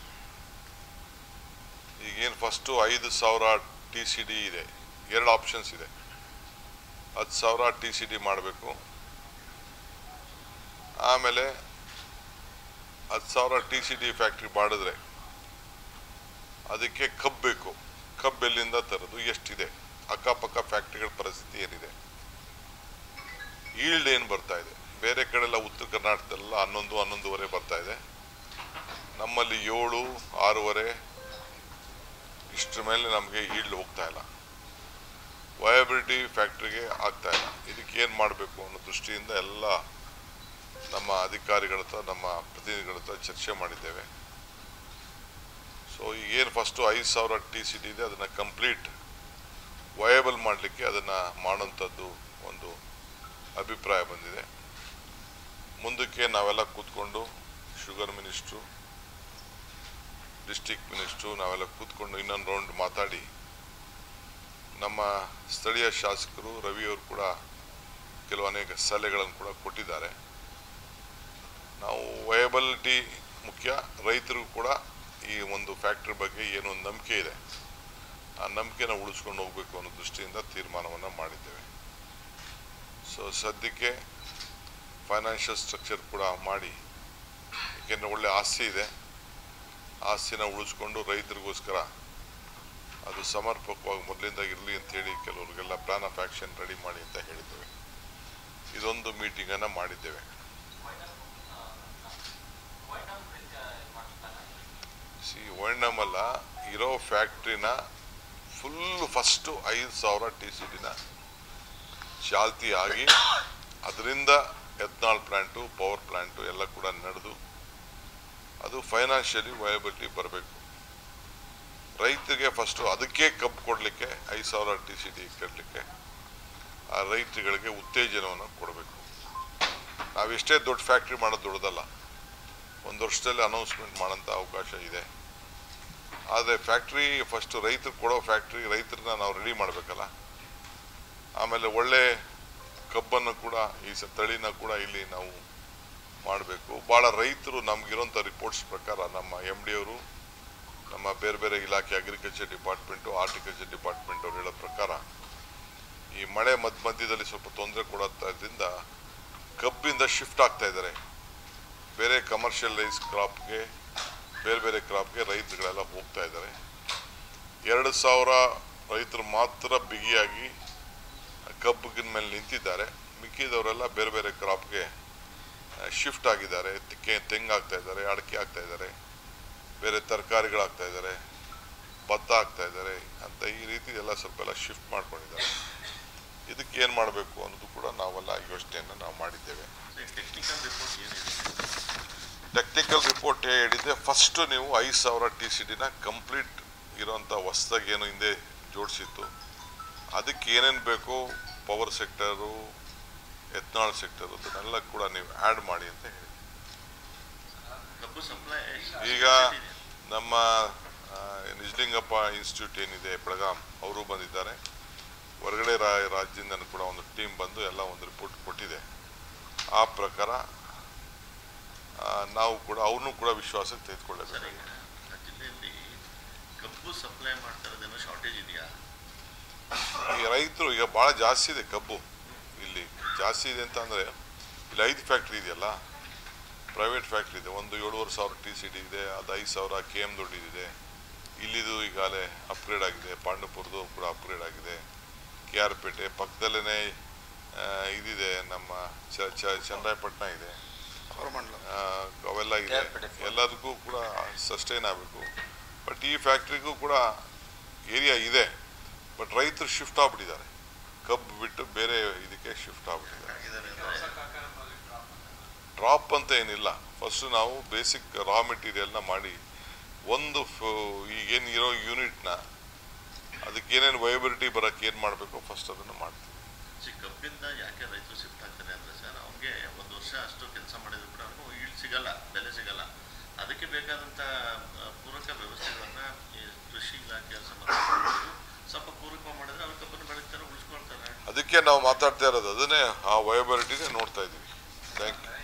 ಈಗೇನು ಫಸ್ಟು ಐದು ಸಾವಿರ ಟಿ ಸಿ ಡಿ ಇದೆ ಎರಡು ಆಪ್ಷನ್ಸ್ ಇದೆ ಹತ್ತು ಸಾವಿರ ಟಿ ಸಿ ಡಿ ಮಾಡಬೇಕು ಆಮೇಲೆ ಹತ್ತು ಸಾವಿರ ಟಿ ಸಿ ಡಿ ಫ್ಯಾಕ್ಟ್ರಿ ಮಾಡಿದ್ರೆ ಅದಕ್ಕೆ ಕಬ್ಬು ಬೇಕು ಕಬ್ಬು ಎಲ್ಲಿಂದ ತರೋದು ಎಷ್ಟಿದೆ ಅಕ್ಕಪಕ್ಕ ಫ್ಯಾಕ್ಟ್ರಿಗಳ ಪರಿಸ್ಥಿತಿ ಏನಿದೆ ಈಲ್ಡ್ ಏನು ಬರ್ತಾ ಇದೆ ಬೇರೆ ಕಡೆಲ್ಲ ಉತ್ತರ ಕರ್ನಾಟಕದಲ್ಲ ಹನ್ನೊಂದು ಹನ್ನೊಂದುವರೆ ಬರ್ತಾ ಇದೆ ನಮ್ಮಲ್ಲಿ ಏಳು ಆರೂವರೆ ಇಷ್ಟರ ಮೇಲೆ ನಮಗೆ ಈಲ್ಡ್ ಹೋಗ್ತಾ ಇಲ್ಲ ವಯಬಿಲಿಟಿ ಫ್ಯಾಕ್ಟ್ರಿಗೆ ಆಗ್ತಾ ಇಲ್ಲ ಇದಕ್ಕೆ ಏನು ಮಾಡಬೇಕು ಅನ್ನೋ ದೃಷ್ಟಿಯಿಂದ ಎಲ್ಲ ನಮ್ಮ ಅಧಿಕಾರಿಗಳ ಹತ್ರ ನಮ್ಮ ಪ್ರತಿನಿಧಿಗಳ ಹತ್ರ ಚರ್ಚೆ ಮಾಡಿದ್ದೇವೆ ಸೊ ಈಗೇನು ಫಸ್ಟು ಐದು ಸಾವಿರ ಟಿ ಸಿ ಡಿ ಇದೆ ಅದನ್ನು ಕಂಪ್ಲೀಟ್ ವಯಬಲ್ ಮಾಡಲಿಕ್ಕೆ ಅದನ್ನು ಮಾಡೋಂಥದ್ದು ಒಂದು ಅಭಿಪ್ರಾಯ ಬಂದಿದೆ ಮುಂದಕ್ಕೆ ನಾವೆಲ್ಲ ಕೂತ್ಕೊಂಡು ಶುಗರ್ ಮಿನಿಸ್ಟ್ರು ಡಿಸ್ಟಿಕ್ ಮಿನಿಸ್ಟ್ರು ನಾವೆಲ್ಲ ಕೂತ್ಕೊಂಡು ಇನ್ನೊಂದು ರೌಂಡ್ ಮಾತಾಡಿ ನಮ್ಮ ಸ್ಥಳೀಯ ಶಾಸಕರು ರವಿಯವರು ಕೂಡ ಕೆಲವು ಅನೇಕ ಸಲಹೆಗಳನ್ನು ಕೂಡ ಕೊಟ್ಟಿದ್ದಾರೆ ನಾವು ವಯಬಲಿಟಿ ಮುಖ್ಯ ರೈತರಿಗೂ ಕೂಡ ಈ ಒಂದು ಫ್ಯಾಕ್ಟ್ರಿ ಬಗ್ಗೆ ಏನೋ ಒಂದು ನಂಬಿಕೆ ಇದೆ ಆ ನಂಬಿಕೆನ ಉಳಿಸ್ಕೊಂಡು ಹೋಗಬೇಕು ಅನ್ನೋ ದೃಷ್ಟಿಯಿಂದ ತೀರ್ಮಾನವನ್ನು ಮಾಡಿದ್ದೇವೆ ಸೊ ಸದ್ಯಕ್ಕೆ ಫೈನಾನ್ಷಿಯಲ್ ಸ್ಟ್ರಕ್ಚರ್ ಕೂಡ ಮಾಡಿ ಏಕೆಂದರೆ ಒಳ್ಳೆ ಆಸ್ತಿ ಇದೆ ಆಸ್ತಿನ ಉಳಿಸ್ಕೊಂಡು ರೈತರಿಗೋಸ್ಕರ ಅದು ಸಮರ್ಪಕವಾಗಿ ಮೊದಲಿಂದ ಇರಲಿ ಅಂತೇಳಿ ಕೆಲವರಿಗೆಲ್ಲ ಪ್ಲಾನ್ ಆಫ್ ಆ್ಯಕ್ಷನ್ ರೆಡಿ ಮಾಡಿ ಅಂತ ಹೇಳಿದ್ದೇವೆ ಇದೊಂದು ಮೀಟಿಂಗನ್ನು ಮಾಡಿದ್ದೇವೆ ಸಿ ಒಣ್ಣಮ್ ಅಲ್ಲ ಇರೋ ಫ್ಯಾಕ್ಟ್ರಿನ ಫುಲ್ ಫಸ್ಟು ಐದು ಸಾವಿರ ಟಿ ಸಿ ಡಿನ ಚಾಲ್ತಿ ಆಗಿ ಅದರಿಂದ ಎಥನಾಲ್ ಪ್ಲ್ಯಾಂಟು ಪವರ್ ಪ್ಲ್ಯಾಂಟು ಎಲ್ಲ ಕೂಡ ನಡೆದು ಅದು ಫೈನಾನ್ಷಿಯಲಿ ವಯಬಿಲಿಟಿ ಬರಬೇಕು ರೈತರಿಗೆ ಫಸ್ಟು ಅದಕ್ಕೆ ಕಬ್ಬು ಕೊಡಲಿಕ್ಕೆ ಐದು ಸಾವಿರ ಟಿ ಸಿ ಡಿ ಕಟ್ಟಲಿಕ್ಕೆ ಆ ರೈತರುಗಳಿಗೆ ಉತ್ತೇಜನವನ್ನು ಕೊಡಬೇಕು ನಾವೆಷ್ಟೇ ದೊಡ್ಡ ಫ್ಯಾಕ್ಟ್ರಿ ಮಾಡೋದು ದೊಡ್ಡದಲ್ಲ ಒಂದು ವರ್ಷದಲ್ಲಿ ಅನೌನ್ಸ್ಮೆಂಟ್ ಮಾಡೋಂಥ ಅವಕಾಶ ಇದೆ ಆದರೆ ಫ್ಯಾಕ್ಟ್ರಿ ಫಸ್ಟು ರೈತರು ಕೊಡೋ ಫ್ಯಾಕ್ಟ್ರಿ ರೈತರನ್ನ ನಾವು ರೆಡಿ ಮಾಡಬೇಕಲ್ಲ ಆಮೇಲೆ ಒಳ್ಳೆ ಕಬ್ಬನ್ನು ಕೂಡ ಈ ಸ ತಳಿನ ಕೂಡ ಇಲ್ಲಿ ನಾವು ಮಾಡಬೇಕು ಭಾಳ ರೈತರು ನಮಗಿರೋಂಥ ರಿಪೋರ್ಟ್ಸ್ ಪ್ರಕಾರ ನಮ್ಮ ಎಮ್ ಡಿ ಅವರು ನಮ್ಮ ಬೇರೆ ಬೇರೆ ಇಲಾಖೆ ಅಗ್ರಿಕಲ್ಚರ್ ಡಿಪಾರ್ಟ್ಮೆಂಟು ಆರ್ಟಿಕಲ್ಚರ್ ಡಿಪಾರ್ಟ್ಮೆಂಟ್ ಅವ್ರು ಹೇಳೋ ಪ್ರಕಾರ ಈ ಮಳೆ ಮಧ್ಯ ಮಧ್ಯದಲ್ಲಿ ಸ್ವಲ್ಪ ತೊಂದರೆ ಕೊಡೋದ್ರಿಂದ ಕಬ್ಬಿಂದ ಶಿಫ್ಟ್ ಆಗ್ತಾ ಇದ್ದಾರೆ ಬೇರೆ ಕಮರ್ಷಿಯಲೈಸ್ ಕ್ರಾಪ್ಗೆ ಬೇರೆ ಬೇರೆ ಕ್ರಾಪ್ಗೆ ರೈತರುಗಳೆಲ್ಲ ಹೋಗ್ತಾ ಇದ್ದಾರೆ ಎರಡು ಸಾವಿರ ರೈತರು ಮಾತ್ರ ಬಿಗಿಯಾಗಿ ಕಬ್ಬಿನ ಮೇಲೆ ನಿಂತಿದ್ದಾರೆ ಮಿಕ್ಕಿದವರೆಲ್ಲ ಬೇರೆ ಬೇರೆ ಕ್ರಾಪ್ಗೆ ಶಿಫ್ಟ್ ಆಗಿದ್ದಾರೆ ತಿಕ್ಕೆ ತೆಂಗು ಆಗ್ತಾ ಇದ್ದಾರೆ ಅಡಿಕೆ ಆಗ್ತಾ ಇದ್ದಾರೆ ಬೇರೆ ತರಕಾರಿಗಳಾಗ್ತಾ ಇದ್ದಾರೆ ಭತ್ತ ಆಗ್ತಾ ಇದ್ದಾರೆ ಅಂತ ಈ ರೀತಿ ಎಲ್ಲ ಸ್ವಲ್ಪ ಎಲ್ಲ ಶಿಫ್ಟ್ ಮಾಡ್ಕೊಂಡಿದ್ದಾರೆ ಇದಕ್ಕೆ ಏನು ಮಾಡಬೇಕು ಅನ್ನೋದು ಕೂಡ ನಾವೆಲ್ಲ ಯೋಚನೆಯನ್ನು ನಾವು ಮಾಡಿದ್ದೇವೆ ಟೆಕ್ನಿಕಲ್ ರಿಪೋರ್ಟ್ ಏನಿದೆ ಟೆಕ್ನಿಕಲ್ ರಿಪೋರ್ಟ್ ಹೇಳಿದೆ ಫಸ್ಟ್ ನೀವು ಐದು ಸಾವಿರ ಟಿ ಸಿ ಡಿನ ಕಂಪ್ಲೀಟ್ ಇರೋಂಥ ಹೊಸ್ದಾಗಿ ಏನು ಹಿಂದೆ ಜೋಡಿಸಿತ್ತು ಅದಕ್ಕೆ ಏನೇನು ಬೇಕೋ ಪವರ್ ಸೆಕ್ಟರು ಎತ್ನಾಳ್ ಸೆಕ್ಟರ್ ಅದನ್ನೆಲ್ಲ ಕೂಡ ನೀವು ಆ್ಯಡ್ ಮಾಡಿ ಅಂತ ಹೇಳಿ ಕಬ್ಬು ಸಪ್ಲೈ ಈಗ ನಮ್ಮ ಆ, ನಿಜಲಿಂಗಪ್ಪ ಇನ್ಸ್ಟಿಟ್ಯೂಟ್ ಏನಿದೆ ಬೆಳಗಾಂ ಅವರು ಬಂದಿದ್ದಾರೆ ಹೊರಗಡೆ ರಾ ರಾಜ್ಯದಿಂದ ಕೂಡ ಒಂದು ಟೀಮ್ ಬಂದು ಎಲ್ಲ ಒಂದು ರಿಪೋರ್ಟ್ ಕೊಟ್ಟಿದೆ ಆ ಪ್ರಕಾರ ಆ, ನಾವು ಕೂಡ ಅವ್ರನ್ನೂ ಕೂಡ ವಿಶ್ವಾಸಕ್ಕೆ ಸರ್ ತೆಗೆದುಕೊಳ್ಳಬೇಕು ಈಗ ಆ ಜಿಲ್ಲೆಯಲ್ಲಿ ಕಬ್ಬು ಸಪ್ಲೈ ಮಾಡ್ತಾ ಇರೋದೇನೋ ಶಾರ್ಟೇಜ್ ಇದೆಯಾ ಈ ರೈತರು ಈಗ ಭಾಳ ಜಾಸ್ತಿ ಇದೆ ಕಬ್ಬು ಇಲ್ಲಿ ಜಾಸ್ತಿ ಇದೆ ಅಂತ ಅಂದರೆ ಇಲ್ಲಿ ಐದು ಫ್ಯಾಕ್ಟ್ರಿ ಇದೆಯಲ್ಲ ಪ್ರೈವೇಟ್ ಫ್ಯಾಕ್ಟ್ರಿ ಇದೆ ಒಂದು ಏಳುವರೆ ಸಾವಿರ ಟಿ ಸಿ ಡಿ ಇದೆ ಅದು ಐದು ಸಾವಿರ ಕೆ ಎಮ್ ದೊಡ್ಡಿದೆ ಇಲ್ಲಿದು ಈಗಾಗಲೇ ಅಪ್ಗ್ರೇಡ್ ಆಗಿದೆ ಪಾಂಡವಪುರದು ಕೂಡ ಅಪ್ಗ್ರೇಡ್ ಆಗಿದೆ ಕೆ ಆರ್ ಪೇಟೆ ಪಕ್ಕದಲ್ಲೇ ಇದಿದೆ ನಮ್ಮ ಚ ಚ ಚನ್ನರಾಯಪಟ್ಟಣ ಇದೆ ಆ, ಅವೆಲ್ಲ ಇದೆ ಎಲ್ಲದಕ್ಕೂ ಕೂಡ ಸಸ್ಟೈನ್ ಆಗಬೇಕು ಬಟ್ ಈ ಫ್ಯಾಕ್ಟ್ರಿಗೂ ಕೂಡ ಏರಿಯಾ ಇದೆ ಬಟ್ ರೈತರು ಶಿಫ್ಟ್ ಆಗ್ಬಿಟ್ಟಿದ್ದಾರೆ ಕಬ್ಬು ಬಿಟ್ಟು ಬೇರೆ ಇದಕ್ಕೆ ಶಿಫ್ಟ್ ಆಗ್ಬಿಟ್ಟಿದ್ದಾರೆ ಆಗಿದ್ದಾರೆ ಅಂದ್ರೆ ಡ್ರಾಪ್ ಅಂತ ಏನಿಲ್ಲ ಫಸ್ಟ್ ನಾವು ಬೇಸಿಕ್ ರಾ ಮೆಟೀರಿಯಲ್ನ ಮಾಡಿ ಒಂದು ಈಗೇನು ಇರೋ ಯೂನಿಟ್ನ ಅದಕ್ಕೆ ಏನೇನು ವಯಬಿಲಿಟಿ ಬರೋಕ್ಕೆ ಏನು ಮಾಡಬೇಕು ಫಸ್ಟ್ ಅದನ್ನು ಮಾಡ್ತೀವಿ ಸಿ ಕಬ್ಬಿಂದ ಯಾಕೆ ರೈತರು ಶಿಫ್ಟ್ ಆಗ್ತಾರೆ ಅಂದ್ರೆ ಸರ್ ಅವ್ನಿಗೆ ಒಂದು ವರ್ಷ ಅಷ್ಟು ಕೆಲಸ ಮಾಡಿದ್ರು ಕೂಡ ಅವ್ನಿಗೆ ಈಲ್ಡ್ ಸಿಗಲ್ಲ ಬೆಲೆ ಸಿಗಲ್ಲ ಅದಕ್ಕೆ ಬೇಕಾದಂಥ ಆ, ಪೂರಕ ವ್ಯವಸ್ಥೆಗಳನ್ನ ಈ ಕೃಷಿ ಇಲಾಖೆ ಸಂಬಂಧಪಟ್ಟವರು ಸ್ವಲ್ಪ ಪೂರಕ ಮಾಡಿದ್ರೆ ಅವ್ರು ಕಬ್ಬನ್ನು ಬೆಳೀತಾರೆ ಉಳಿಸ್ಕೊಳ್ತಾರೆ ಅದಕ್ಕೆ ನಾವು ಮಾತಾಡ್ತಾ ಇರೋದು ಅದನ್ನೇ ಆ ವಯಬಿಲಿಟಿನೇ ನೋಡ್ತಾ ಇದ್ದೀವಿ ಥ್ಯಾಂಕ್ ಯು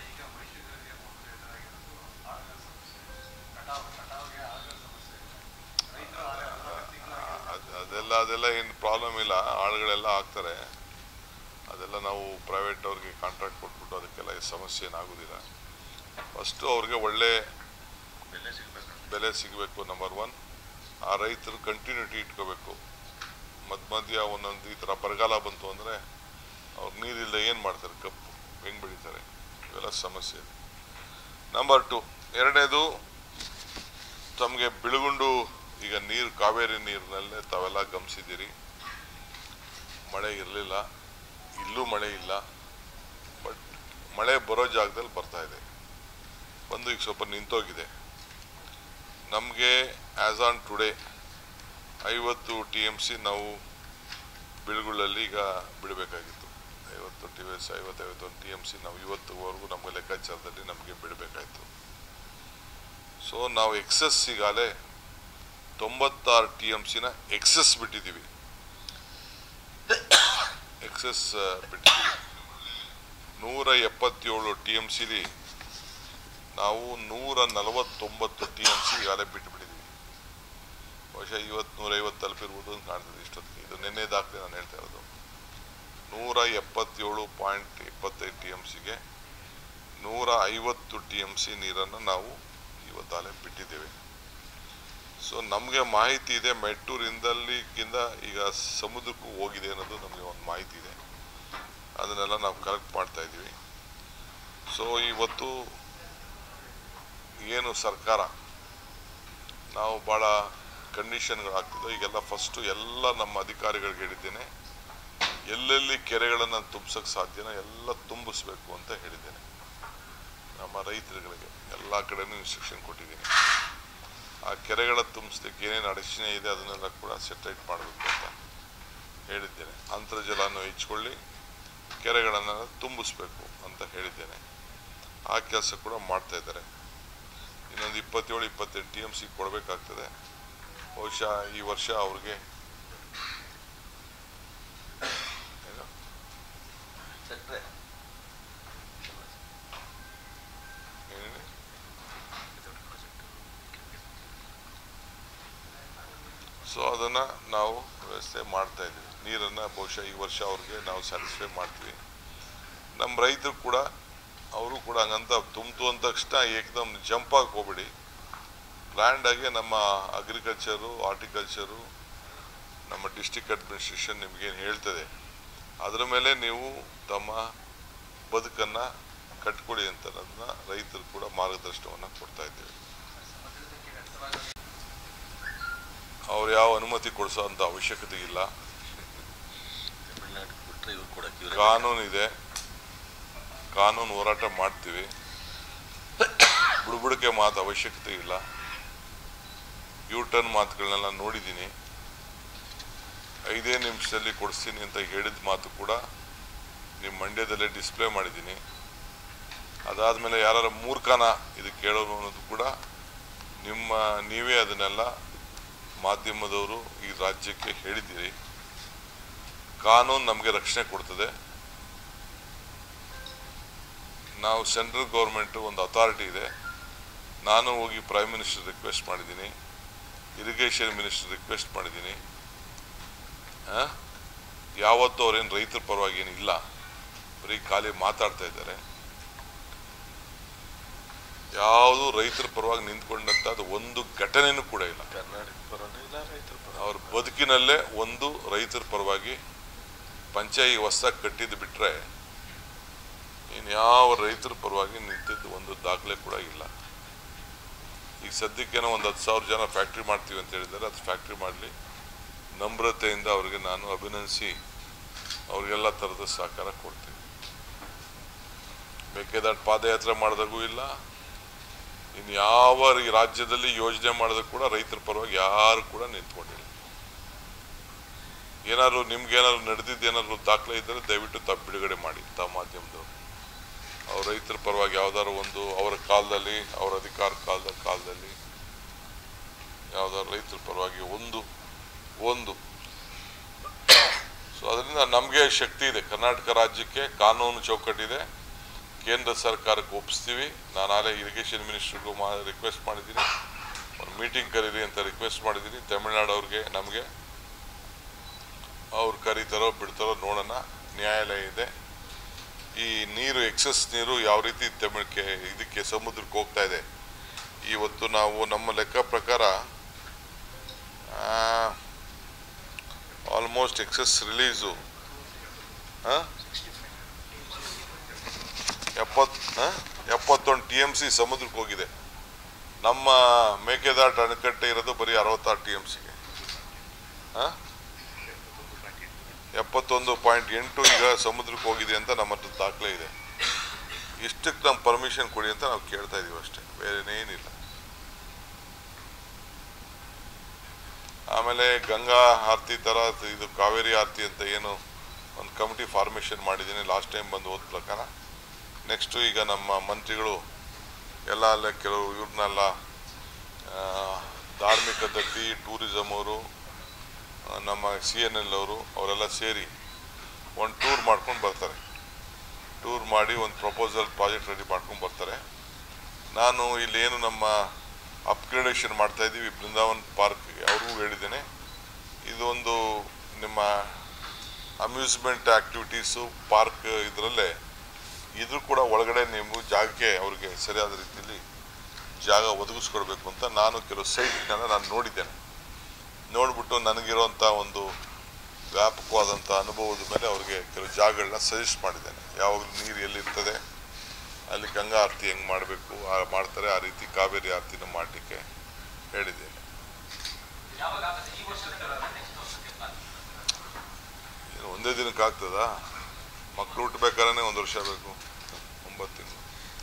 ಅದ್- ಅದೆಲ್ಲ ಅದೆಲ್ಲ ಏನು ಪ್ರಾಬ್ಲಮ್ ಇಲ್ಲ ಆಳುಗಳೆಲ್ಲ ಆಗ್ತಾರೆ ಅದೆಲ್ಲ ನಾವು ಪ್ರೈವೇಟ್ ಅವ್ರಿಗೆ ಕಾಂಟ್ರಾಕ್ಟ್ ಕೊಟ್ಬಿಟ್ಟು ಅದಕ್ಕೆಲ್ಲ ಈ ಸಮಸ್ಯೆ ಏನಾಗೋದಿಲ್ಲ ಫಸ್ಟು ಅವ್ರಿಗೆ ಒಳ್ಳೆ ಬೆಲೆ ಸಿಗಬೇಕು ಬೆಲೆ ಸಿಗಬೇಕು ನಂಬರ್ ಒನ್ ಆ ರೈತರು ಕಂಟಿನ್ಯೂಟಿ ಇಟ್ಕೋಬೇಕು ಮಧ್ಯ ಮಧ್ಯ ಒಂದೊಂದು ಈ ಥರ ಬರಗಾಲ ಬಂತು ಅಂದರೆ ಅವ್ರು ನೀರಿಲ್ಲದೆ ಏನು ಮಾಡ್ತಾರೆ ಕಬ್ಬು ಹೆಂಗೆ ಬೆಳೀತಾರೆ ಇವೆಲ್ಲ ಸಮಸ್ಯೆ ಇದೆ ನಂಬರ್ ಟು ಎರಡನೇದು ತಮಗೆ ಬಿಳುಗುಂಡು ಈಗ ನೀರು ಕಾವೇರಿ ನೀರಿನಲ್ಲೇ ತಾವೆಲ್ಲ ಗಮನಿಸಿದ್ದೀರಿ ಮಳೆ ಇರಲಿಲ್ಲ ಇಲ್ಲೂ ಮಳೆ ಇಲ್ಲ ಬಟ್ ಮಳೆ ಬರೋ ಜಾಗದಲ್ಲಿ ಬರ್ತಾ ಇದೆ ಬಂದು ಈಗ ಸ್ವಲ್ಪ ನಿಂತೋಗಿದೆ ನಮಗೆ ಆ್ಯಸ್ ಆನ್ ಟುಡೇ ಐವತ್ತು ಟಿ ಎಮ್ ಸಿ ನಾವು ಬಿಳುಗುಳಲ್ಲಿ ಈಗ ಬಿಡಬೇಕಾಗಿತ್ತು ಐವತ್ತು ಟಿ ಎಸ್ ಐವತ್ತೈವತ್ತೊಂದು ಟಿ ಎಮ್ ಸಿ ನಾವು ಇವತ್ತುವರೆಗೂ ನಮ್ಮ ಲೆಕ್ಕಾಚಾರದಲ್ಲಿ ನಮಗೆ ಬಿಡಬೇಕಾಯಿತು ಸೊ ನಾವು ಎಕ್ಸಸ್ ಈಗಾಗಲೇ ತೊಂಬತ್ತಾರು ಟಿ ಎಮ್ ಸಿನ ಎಕ್ಸಸ್ ಬಿಟ್ಟಿದ್ದೀವಿ ಎಕ್ಸಸ್ ಬಿಟ್ಟಿದ್ದೀವಿ ನೂರ ಎಪ್ಪತ್ತೇಳು ಟಿ ಎಮ್ ಸಿಲಿ ನಾವು ನೂರ ನಲವತ್ತೊಂಬತ್ತು ಟಿ ಎಮ್ ಸಿ ಈಗಾಗಲೇ ಬಿಟ್ಟುಬಿಟ್ಟಿದ್ದೀವಿ ಬಹುಶಃ ಇವತ್ತು ನೂರೈವತ್ತು ತಲುಪಿರ್ಬೋದು ಅಂತ ಕಾಣ್ತದೆ ಇಷ್ಟೊತ್ತಿಗೆ ಇದು ನಿನ್ನೆ ದಾಖಲೆ ನಾನು ಹೇಳ್ತಾ ಇರೋದು ನೂರ ಎಪ್ಪತ್ತೇಳು ಪಾಯಿಂಟ್ ಇಪ್ಪತ್ತೈದು ಟಿ ಎಮ್ ಸಿಗೆ ನೂರ ಐವತ್ತು ಟಿ ಎಮ್ ಸಿ ನೀರನ್ನು ನಾವು ಇವತ್ತಾಲೆ ಬಿಟ್ಟಿದ್ದೇವೆ ಸೊ ನಮಗೆ ಮಾಹಿತಿ ಇದೆ ಮೆಟ್ಟೂರಿಂದಲ್ಲಿಗಿಂತ ಈಗ ಸಮುದ್ರಕ್ಕೂ ಹೋಗಿದೆ ಅನ್ನೋದು ನಮಗೆ ಒಂದು ಮಾಹಿತಿ ಇದೆ ಅದನ್ನೆಲ್ಲ ನಾವು ಕಲೆಕ್ಟ್ ಮಾಡ್ತಾ ಇದ್ದೀವಿ ಸೊ ಇವತ್ತು ಏನು ಸರ್ಕಾರ ನಾವು ಭಾಳ ಕಂಡೀಷನ್ಗಳಾಗ್ತಿದ್ದೋ ಈಗೆಲ್ಲ ಫಸ್ಟು ಎಲ್ಲ ನಮ್ಮ ಅಧಿಕಾರಿಗಳಿಗೆ ಹೇಳಿದ್ದೇನೆ ಎಲ್ಲೆಲ್ಲಿ ಕೆರೆಗಳನ್ನು ತುಂಬಿಸೋಕ್ಕೆ ಸಾಧ್ಯನೋ ಎಲ್ಲ ತುಂಬಿಸ್ಬೇಕು ಅಂತ ಹೇಳಿದ್ದೇನೆ ನಮ್ಮ ರೈತರುಗಳಿಗೆ ಎಲ್ಲ ಕಡೆನೂ ಇನ್ಸ್ಟ್ರಕ್ಷನ್ ಕೊಟ್ಟಿದ್ದೀನಿ ಆ ಕೆರೆಗಳ ತುಂಬಿಸ್ಲಿಕ್ಕೆ ಏನೇನು ಅಡಚಣೆ ಇದೆ ಅದನ್ನೆಲ್ಲ ಕೂಡ ಸೆಟರೇಟ್ ಮಾಡಬೇಕು ಅಂತ ಹೇಳಿದ್ದೇನೆ ಅಂತರ್ಜಲವನ್ನು ಹೆಚ್ಚಿಕೊಳ್ಳಿ ಕೆರೆಗಳನ್ನು ತುಂಬಿಸ್ಬೇಕು ಅಂತ ಹೇಳಿದ್ದೇನೆ ಆ ಕೆಲಸ ಕೂಡ ಮಾಡ್ತಾ ಇದ್ದಾರೆ ಇನ್ನೊಂದು ಇಪ್ಪತ್ತೇಳು ಇಪ್ಪತ್ತೆಂಟು ಟಿ ಎಮ್ ಸಿ ಕೊಡಬೇಕಾಗ್ತದೆ ಬಹುಶಃ ಈ ವರ್ಷ ಅವ್ರಿಗೆ ಏನು? ಏನು ಹೇಳಿ? ಸೊ ಅದನ್ನು ನಾವು ವ್ಯವಸ್ಥೆ ಮಾಡ್ತಾ ಇದ್ದೀವಿ ನೀರನ್ನು ಬಹುಶಃ ಈ ವರ್ಷ ಅವ್ರಿಗೆ ನಾವು ಸ್ಯಾಟಿಸ್ಫೈ ಮಾಡ್ತೀವಿ ನಮ್ಮ ರೈತರು ಕೂಡ ಅವರು ಕೂಡ ಹಂಗಂತ ತುಂಬಿತು ಅಂದ ತಕ್ಷಣ ಏಕದಮ್ ಜಂಪ್ ಆಗಿ ಹೋಗ್ಬಿಡಿ ಪ್ಲ್ಯಾಂಡ್ ಆಗಿ ನಮ್ಮ ಅಗ್ರಿಕಲ್ಚರು ಹಾರ್ಟಿಕಲ್ಚರು ನಮ್ಮ ಡಿಸ್ಟಿಕ್ ಅಡ್ಮಿನಿಸ್ಟ್ರೇಷನ್ ನಿಮಗೇನು ಹೇಳ್ತದೆ ಅದರ ಮೇಲೆ ನೀವು ತಮ್ಮ ಬದುಕನ್ನು ಕಟ್ಕೊಳ್ಳಿ ಅಂತ ಅದನ್ನ ರೈತರು ಕೂಡ ಮಾರ್ಗದರ್ಶನವನ್ನು ಕೊಡ್ತಾ ಇದ್ದೇವೆ ಅವ್ರು ಯಾವ ಅನುಮತಿ ಕೊಡಿಸೋ ಅಂತ ಅವಶ್ಯಕತೆ ಇಲ್ಲ ತಮಿಳ್ನಾಡು ಬಿಟ್ಟರೆ ಇವ್ರು ಕೊಡಕ್ಕೆ ಇವ್ರೆ ಕಾನೂನು ಇದೆ ಕಾನೂನು ಹೋರಾಟ ಮಾಡ್ತೀವಿ ಬುಡಬುಡಕೆ ಮಾತು ಅವಶ್ಯಕತೆ ಇಲ್ಲ ಯೂ ಟರ್ನ್ ಮಾತುಗಳನ್ನೆಲ್ಲ ನೋಡಿದ್ದೀನಿ ಐದೇ ನಿಮಿಷದಲ್ಲಿ ಕೊಡಿಸ್ತೀನಿ ಅಂತ ಹೇಳಿದ ಮಾತು ಕೂಡ ನಿಮ್ಮ ಮಂಡ್ಯದಲ್ಲೇ ಡಿಸ್ಪ್ಲೇ ಮಾಡಿದ್ದೀನಿ ಅದಾದಮೇಲೆ ಯಾರ ಮೂರ್ಖನ ಇದು ಕೇಳೋರು ಅನ್ನೋದು ಕೂಡ ನಿಮ್ಮ ನೀವೇ ಅದನ್ನೆಲ್ಲ ಮಾಧ್ಯಮದವರು ಈ ರಾಜ್ಯಕ್ಕೆ ಹೇಳಿದ್ದೀರಿ ಕಾನೂನು ನಮಗೆ ರಕ್ಷಣೆ ಕೊಡ್ತದೆ ನಾವು ಸೆಂಟ್ರಲ್ ಗೌರ್ಮೆಂಟು ಒಂದು ಅಥಾರಿಟಿ ಇದೆ ನಾನು ಹೋಗಿ ಪ್ರೈಮ್ ಮಿನಿಸ್ಟರ್ ರಿಕ್ವೆಸ್ಟ್ ಮಾಡಿದ್ದೀನಿ ಇರಿಗೇಷನ್ ಮಿನಿಸ್ಟರ್ ರಿಕ್ವೆಸ್ಟ್ ಮಾಡಿದ್ದೀನಿ ಆ? ಯಾವತ್ತೂ ಅವ್ರೇನು ರೈತರ ಪರವಾಗಿ ಏನು ಇಲ್ಲ ಬರೀ ಖಾಲಿ ಮಾತಾಡ್ತಾ ಇದ್ದಾರೆ ಯಾವುದು ರೈತರ ಪರವಾಗಿ ನಿಂತ್ಕೊಂಡಂಥದ್ದು ಒಂದು ಘಟನೆನೂ ಕೂಡ ಇಲ್ಲ ಕರ್ನಾಟಕ ಪರನೂ ಇಲ್ಲ ರೈತರ ಪರ ಅವ್ರ ಬದುಕಿನಲ್ಲೇ ಒಂದು ರೈತರ ಪರವಾಗಿ ಪಂಚಾಯಿ ಹೊಸ ಕಟ್ಟಿದ್ದು ಬಿಟ್ರೆ ಇನ್ಯಾವ ರೈತರ ಪರವಾಗಿ ನಿಂತಿದ್ದು ಒಂದು ದಾಖಲೆ ಕೂಡ ಇಲ್ಲ ಈಗ ಸದ್ಯಕ್ಕೇನೋ ಒಂದು ಹತ್ತು ಸಾವಿರ ಜನ ಫ್ಯಾಕ್ಟ್ರಿ ಮಾಡ್ತೀವಿ ಅಂತ ಹೇಳಿದ್ದಾರೆ ಅದು ಫ್ಯಾಕ್ಟ್ರಿ ಮಾಡಲಿ ನಮ್ರತೆಯಿಂದ ಅವ್ರಿಗೆ ನಾನು ಅಭಿನಂದಿಸಿ ಅವ್ರಿಗೆಲ್ಲ ಥರದ ಸಹಕಾರ ಕೊಡ್ತೀನಿ ಮೇಕೆದಾಟು ಪಾದಯಾತ್ರೆ ಮಾಡಿದಾಗೂ ಇಲ್ಲ ಇನ್ನು ಯಾವ ಈ ರಾಜ್ಯದಲ್ಲಿ ಯೋಜನೆ ಮಾಡಿದಾಗ ಕೂಡ ರೈತರ ಪರವಾಗಿ ಯಾರು ಕೂಡ ನಿಂತ್ಕೊಂಡಿಲ್ಲ ಏನಾದ್ರು ನಿಮ್ಗೆ ಏನಾದ್ರು ನಡೆದಿದ್ದು ಏನಾದ್ರು ದಾಖಲೆ ಇದ್ದರೆ ದಯವಿಟ್ಟು ತಾವು ಬಿಡುಗಡೆ ಮಾಡಿ ತಾವು ಮಾಧ್ಯಮದವರು ಅವ್ರ ರೈತರ ಪರವಾಗಿ ಯಾವ್ದಾದ್ರು ಒಂದು ಅವರ ಕಾಲದಲ್ಲಿ ಅವರ ಅಧಿಕಾರ ಕಾಲದ ಕಾಲದಲ್ಲಿ ಯಾವ್ದಾದ್ರು ರೈತರ ಪರವಾಗಿ ಒಂದು ಒಂದು ಸೊ ಅದರಿಂದ ನಮಗೆ ಶಕ್ತಿ ಇದೆ ಕರ್ನಾಟಕ ರಾಜ್ಯಕ್ಕೆ ಕಾನೂನು ಚೌಕಟ್ಟಿದೆ ಕೇಂದ್ರ ಸರ್ಕಾರಕ್ಕೆ ಒಪ್ಪಿಸ್ತೀವಿ ನಾನು ಆಲೇ ಇರಿಗೇಷನ್ ಮಿನಿಸ್ಟ್ರಿಗೂ ಮಾ ರಿಕ್ವೆಸ್ಟ್ ಮಾಡಿದ್ದೀನಿ ಒಂದು ಮೀಟಿಂಗ್ ಕರೀರಿ ಅಂತ ರಿಕ್ವೆಸ್ಟ್ ಮಾಡಿದ್ದೀನಿ ತಮಿಳ್ನಾಡು ಅವ್ರಿಗೆ ನಮಗೆ ಅವ್ರು ಕರೀತಾರೋ ಬಿಡ್ತಾರೋ ನೋಡೋಣ ನ್ಯಾಯಾಲಯ ಇದೆ ಈ ನೀರು ಎಕ್ಸಸ್ ನೀರು ಯಾವ ರೀತಿ ತಮಿಳ್ಕೆ ಇದಕ್ಕೆ ಸಮುದ್ರಕ್ಕೆ ಹೋಗ್ತಾ ಇದೆ ಇವತ್ತು ನಾವು ನಮ್ಮ ಲೆಕ್ಕ ಪ್ರಕಾರ ಆಲ್ಮೋಸ್ಟ್ ಎಕ್ಸಸ್ ರಿಲೀಸು ಎಪ್ಪತ್ ಆ? ಎಪ್ಪತ್ತೊಂದು ಟಿ ಎಮ್ ಸಿ ಸಮುದ್ರಕ್ಕೆ ಹೋಗಿದೆ ನಮ್ಮ ಮೇಕೆದಾಟು ಅಣೆಕಟ್ಟೆ ಇರೋದು ಬರೀ ಅರವತ್ತಾರು ಟಿ ಎಮ್ ಸಿಗೆ ಎಪ್ಪತ್ತೊಂದು ಪಾಯಿಂಟ್ ಎಂಟು ಈಗ ಸಮುದ್ರಕ್ಕೆ ಹೋಗಿದೆ ಅಂತ ನಮ್ಮ ಹತ್ರ ದಾಖಲೆ ಇದೆ ಇಷ್ಟಕ್ಕೆ ನಮ್ಮ ಪರ್ಮಿಷನ್ ಕೊಡಿ ಅಂತ ನಾವು ಕೇಳ್ತಾ ಇದೀವಿ ಅಷ್ಟೇ ಬೇರೆನೇನಿಲ್ಲ ಆಮೇಲೆ ಗಂಗಾ ಆರತಿ ಥರ ಇದು ಕಾವೇರಿ ಆರತಿ ಅಂತ ಏನು ಒಂದು ಕಮಿಟಿ ಫಾರ್ಮೇಷನ್ ಮಾಡಿದ್ದೀನಿ ಲಾಸ್ಟ್ ಟೈಮ್ ಬಂದು ಹೋದ ಪ್ರಕಾರ ನೆಕ್ಸ್ಟು ಈಗ ನಮ್ಮ ಮಂತ್ರಿಗಳು ಎಲ್ಲ ಅಲ್ಲೇ ಕೆಲವು ಇವ್ರನ್ನೆಲ್ಲ ಆ, ಧಾರ್ಮಿಕ ದತ್ತಿ ಟೂರಿಸಮ್ ಅವರು ಆ, ನಮ್ಮ ಸಿ ಎನ್ ಎಲ್ ಅವರು ಅವರೆಲ್ಲ ಸೇರಿ ಒಂದು ಟೂರ್ ಮಾಡ್ಕೊಂಡು ಬರ್ತಾರೆ ಟೂರ್ ಮಾಡಿ ಒಂದು ಪ್ರಪೋಸಲ್ ಪ್ರಾಜೆಕ್ಟ್ ರೆಡಿ ಮಾಡ್ಕೊಂಡು ಬರ್ತಾರೆ ನಾನು ಇಲ್ಲೇನು ನಮ್ಮ ಅಪ್ಗ್ರೇಡೇಷನ್ ಮಾಡ್ತಾ ಇದ್ದೀವಿ ಬೃಂದಾವನ್ ಪಾರ್ಕ್ಗೆ ಅವ್ರಿಗೂ ಹೇಳಿದ್ದೇನೆ ಇದೊಂದು ನಿಮ್ಮ ಅಮ್ಯೂಸ್ಮೆಂಟ್ ಆಕ್ಟಿವಿಟೀಸು ಪಾರ್ಕ್ ಇದರಲ್ಲೇ ಇದ್ರ ಕೂಡ ಒಳಗಡೆ ನೀವು ಜಾಗಕ್ಕೆ ಅವ್ರಿಗೆ ಸರಿಯಾದ ರೀತಿಯಲ್ಲಿ ಜಾಗ ಒದಗಿಸ್ಕೊಡ್ಬೇಕು ಅಂತ ನಾನು ಕೆಲವು ಸೈಟ್ನೆಲ್ಲ ನಾನು ನೋಡಿದ್ದೇನೆ ನೋಡ್ಬಿಟ್ಟು ನನಗಿರುವಂಥ ಒಂದು ವ್ಯಾಪಕವಾದಂಥ ಅನುಭವದ ಮೇಲೆ ಅವ್ರಿಗೆ ಕೆಲವು ಜಾಗಗಳನ್ನ ಸಜೆಸ್ಟ್ ಮಾಡಿದ್ದೇನೆ ಯಾವಾಗಲೂ ನೀರು ಎಲ್ಲಿರ್ತದೆ ಅಲ್ಲಿ ಗಂಗಾ ಆರತಿ ಹೆಂಗೆ ಮಾಡಬೇಕು ಮಾಡ್ತಾರೆ ಆ ರೀತಿ ಕಾವೇರಿ ಆರತಿನ ಮಾಡಲಿಕ್ಕೆ ಹೇಳಿದ್ದೇನೆ ಏನು ಒಂದೇ ದಿನಕ್ಕೆ ಆಗ್ತದಾ ಮಕ್ಕಳು ಹುಟ್ಟಬೇಕಾದ್ರೆ ಒಂದು ವರ್ಷ ಬೇಕು ಒಂಬತ್ತು ತಿಂಗಳು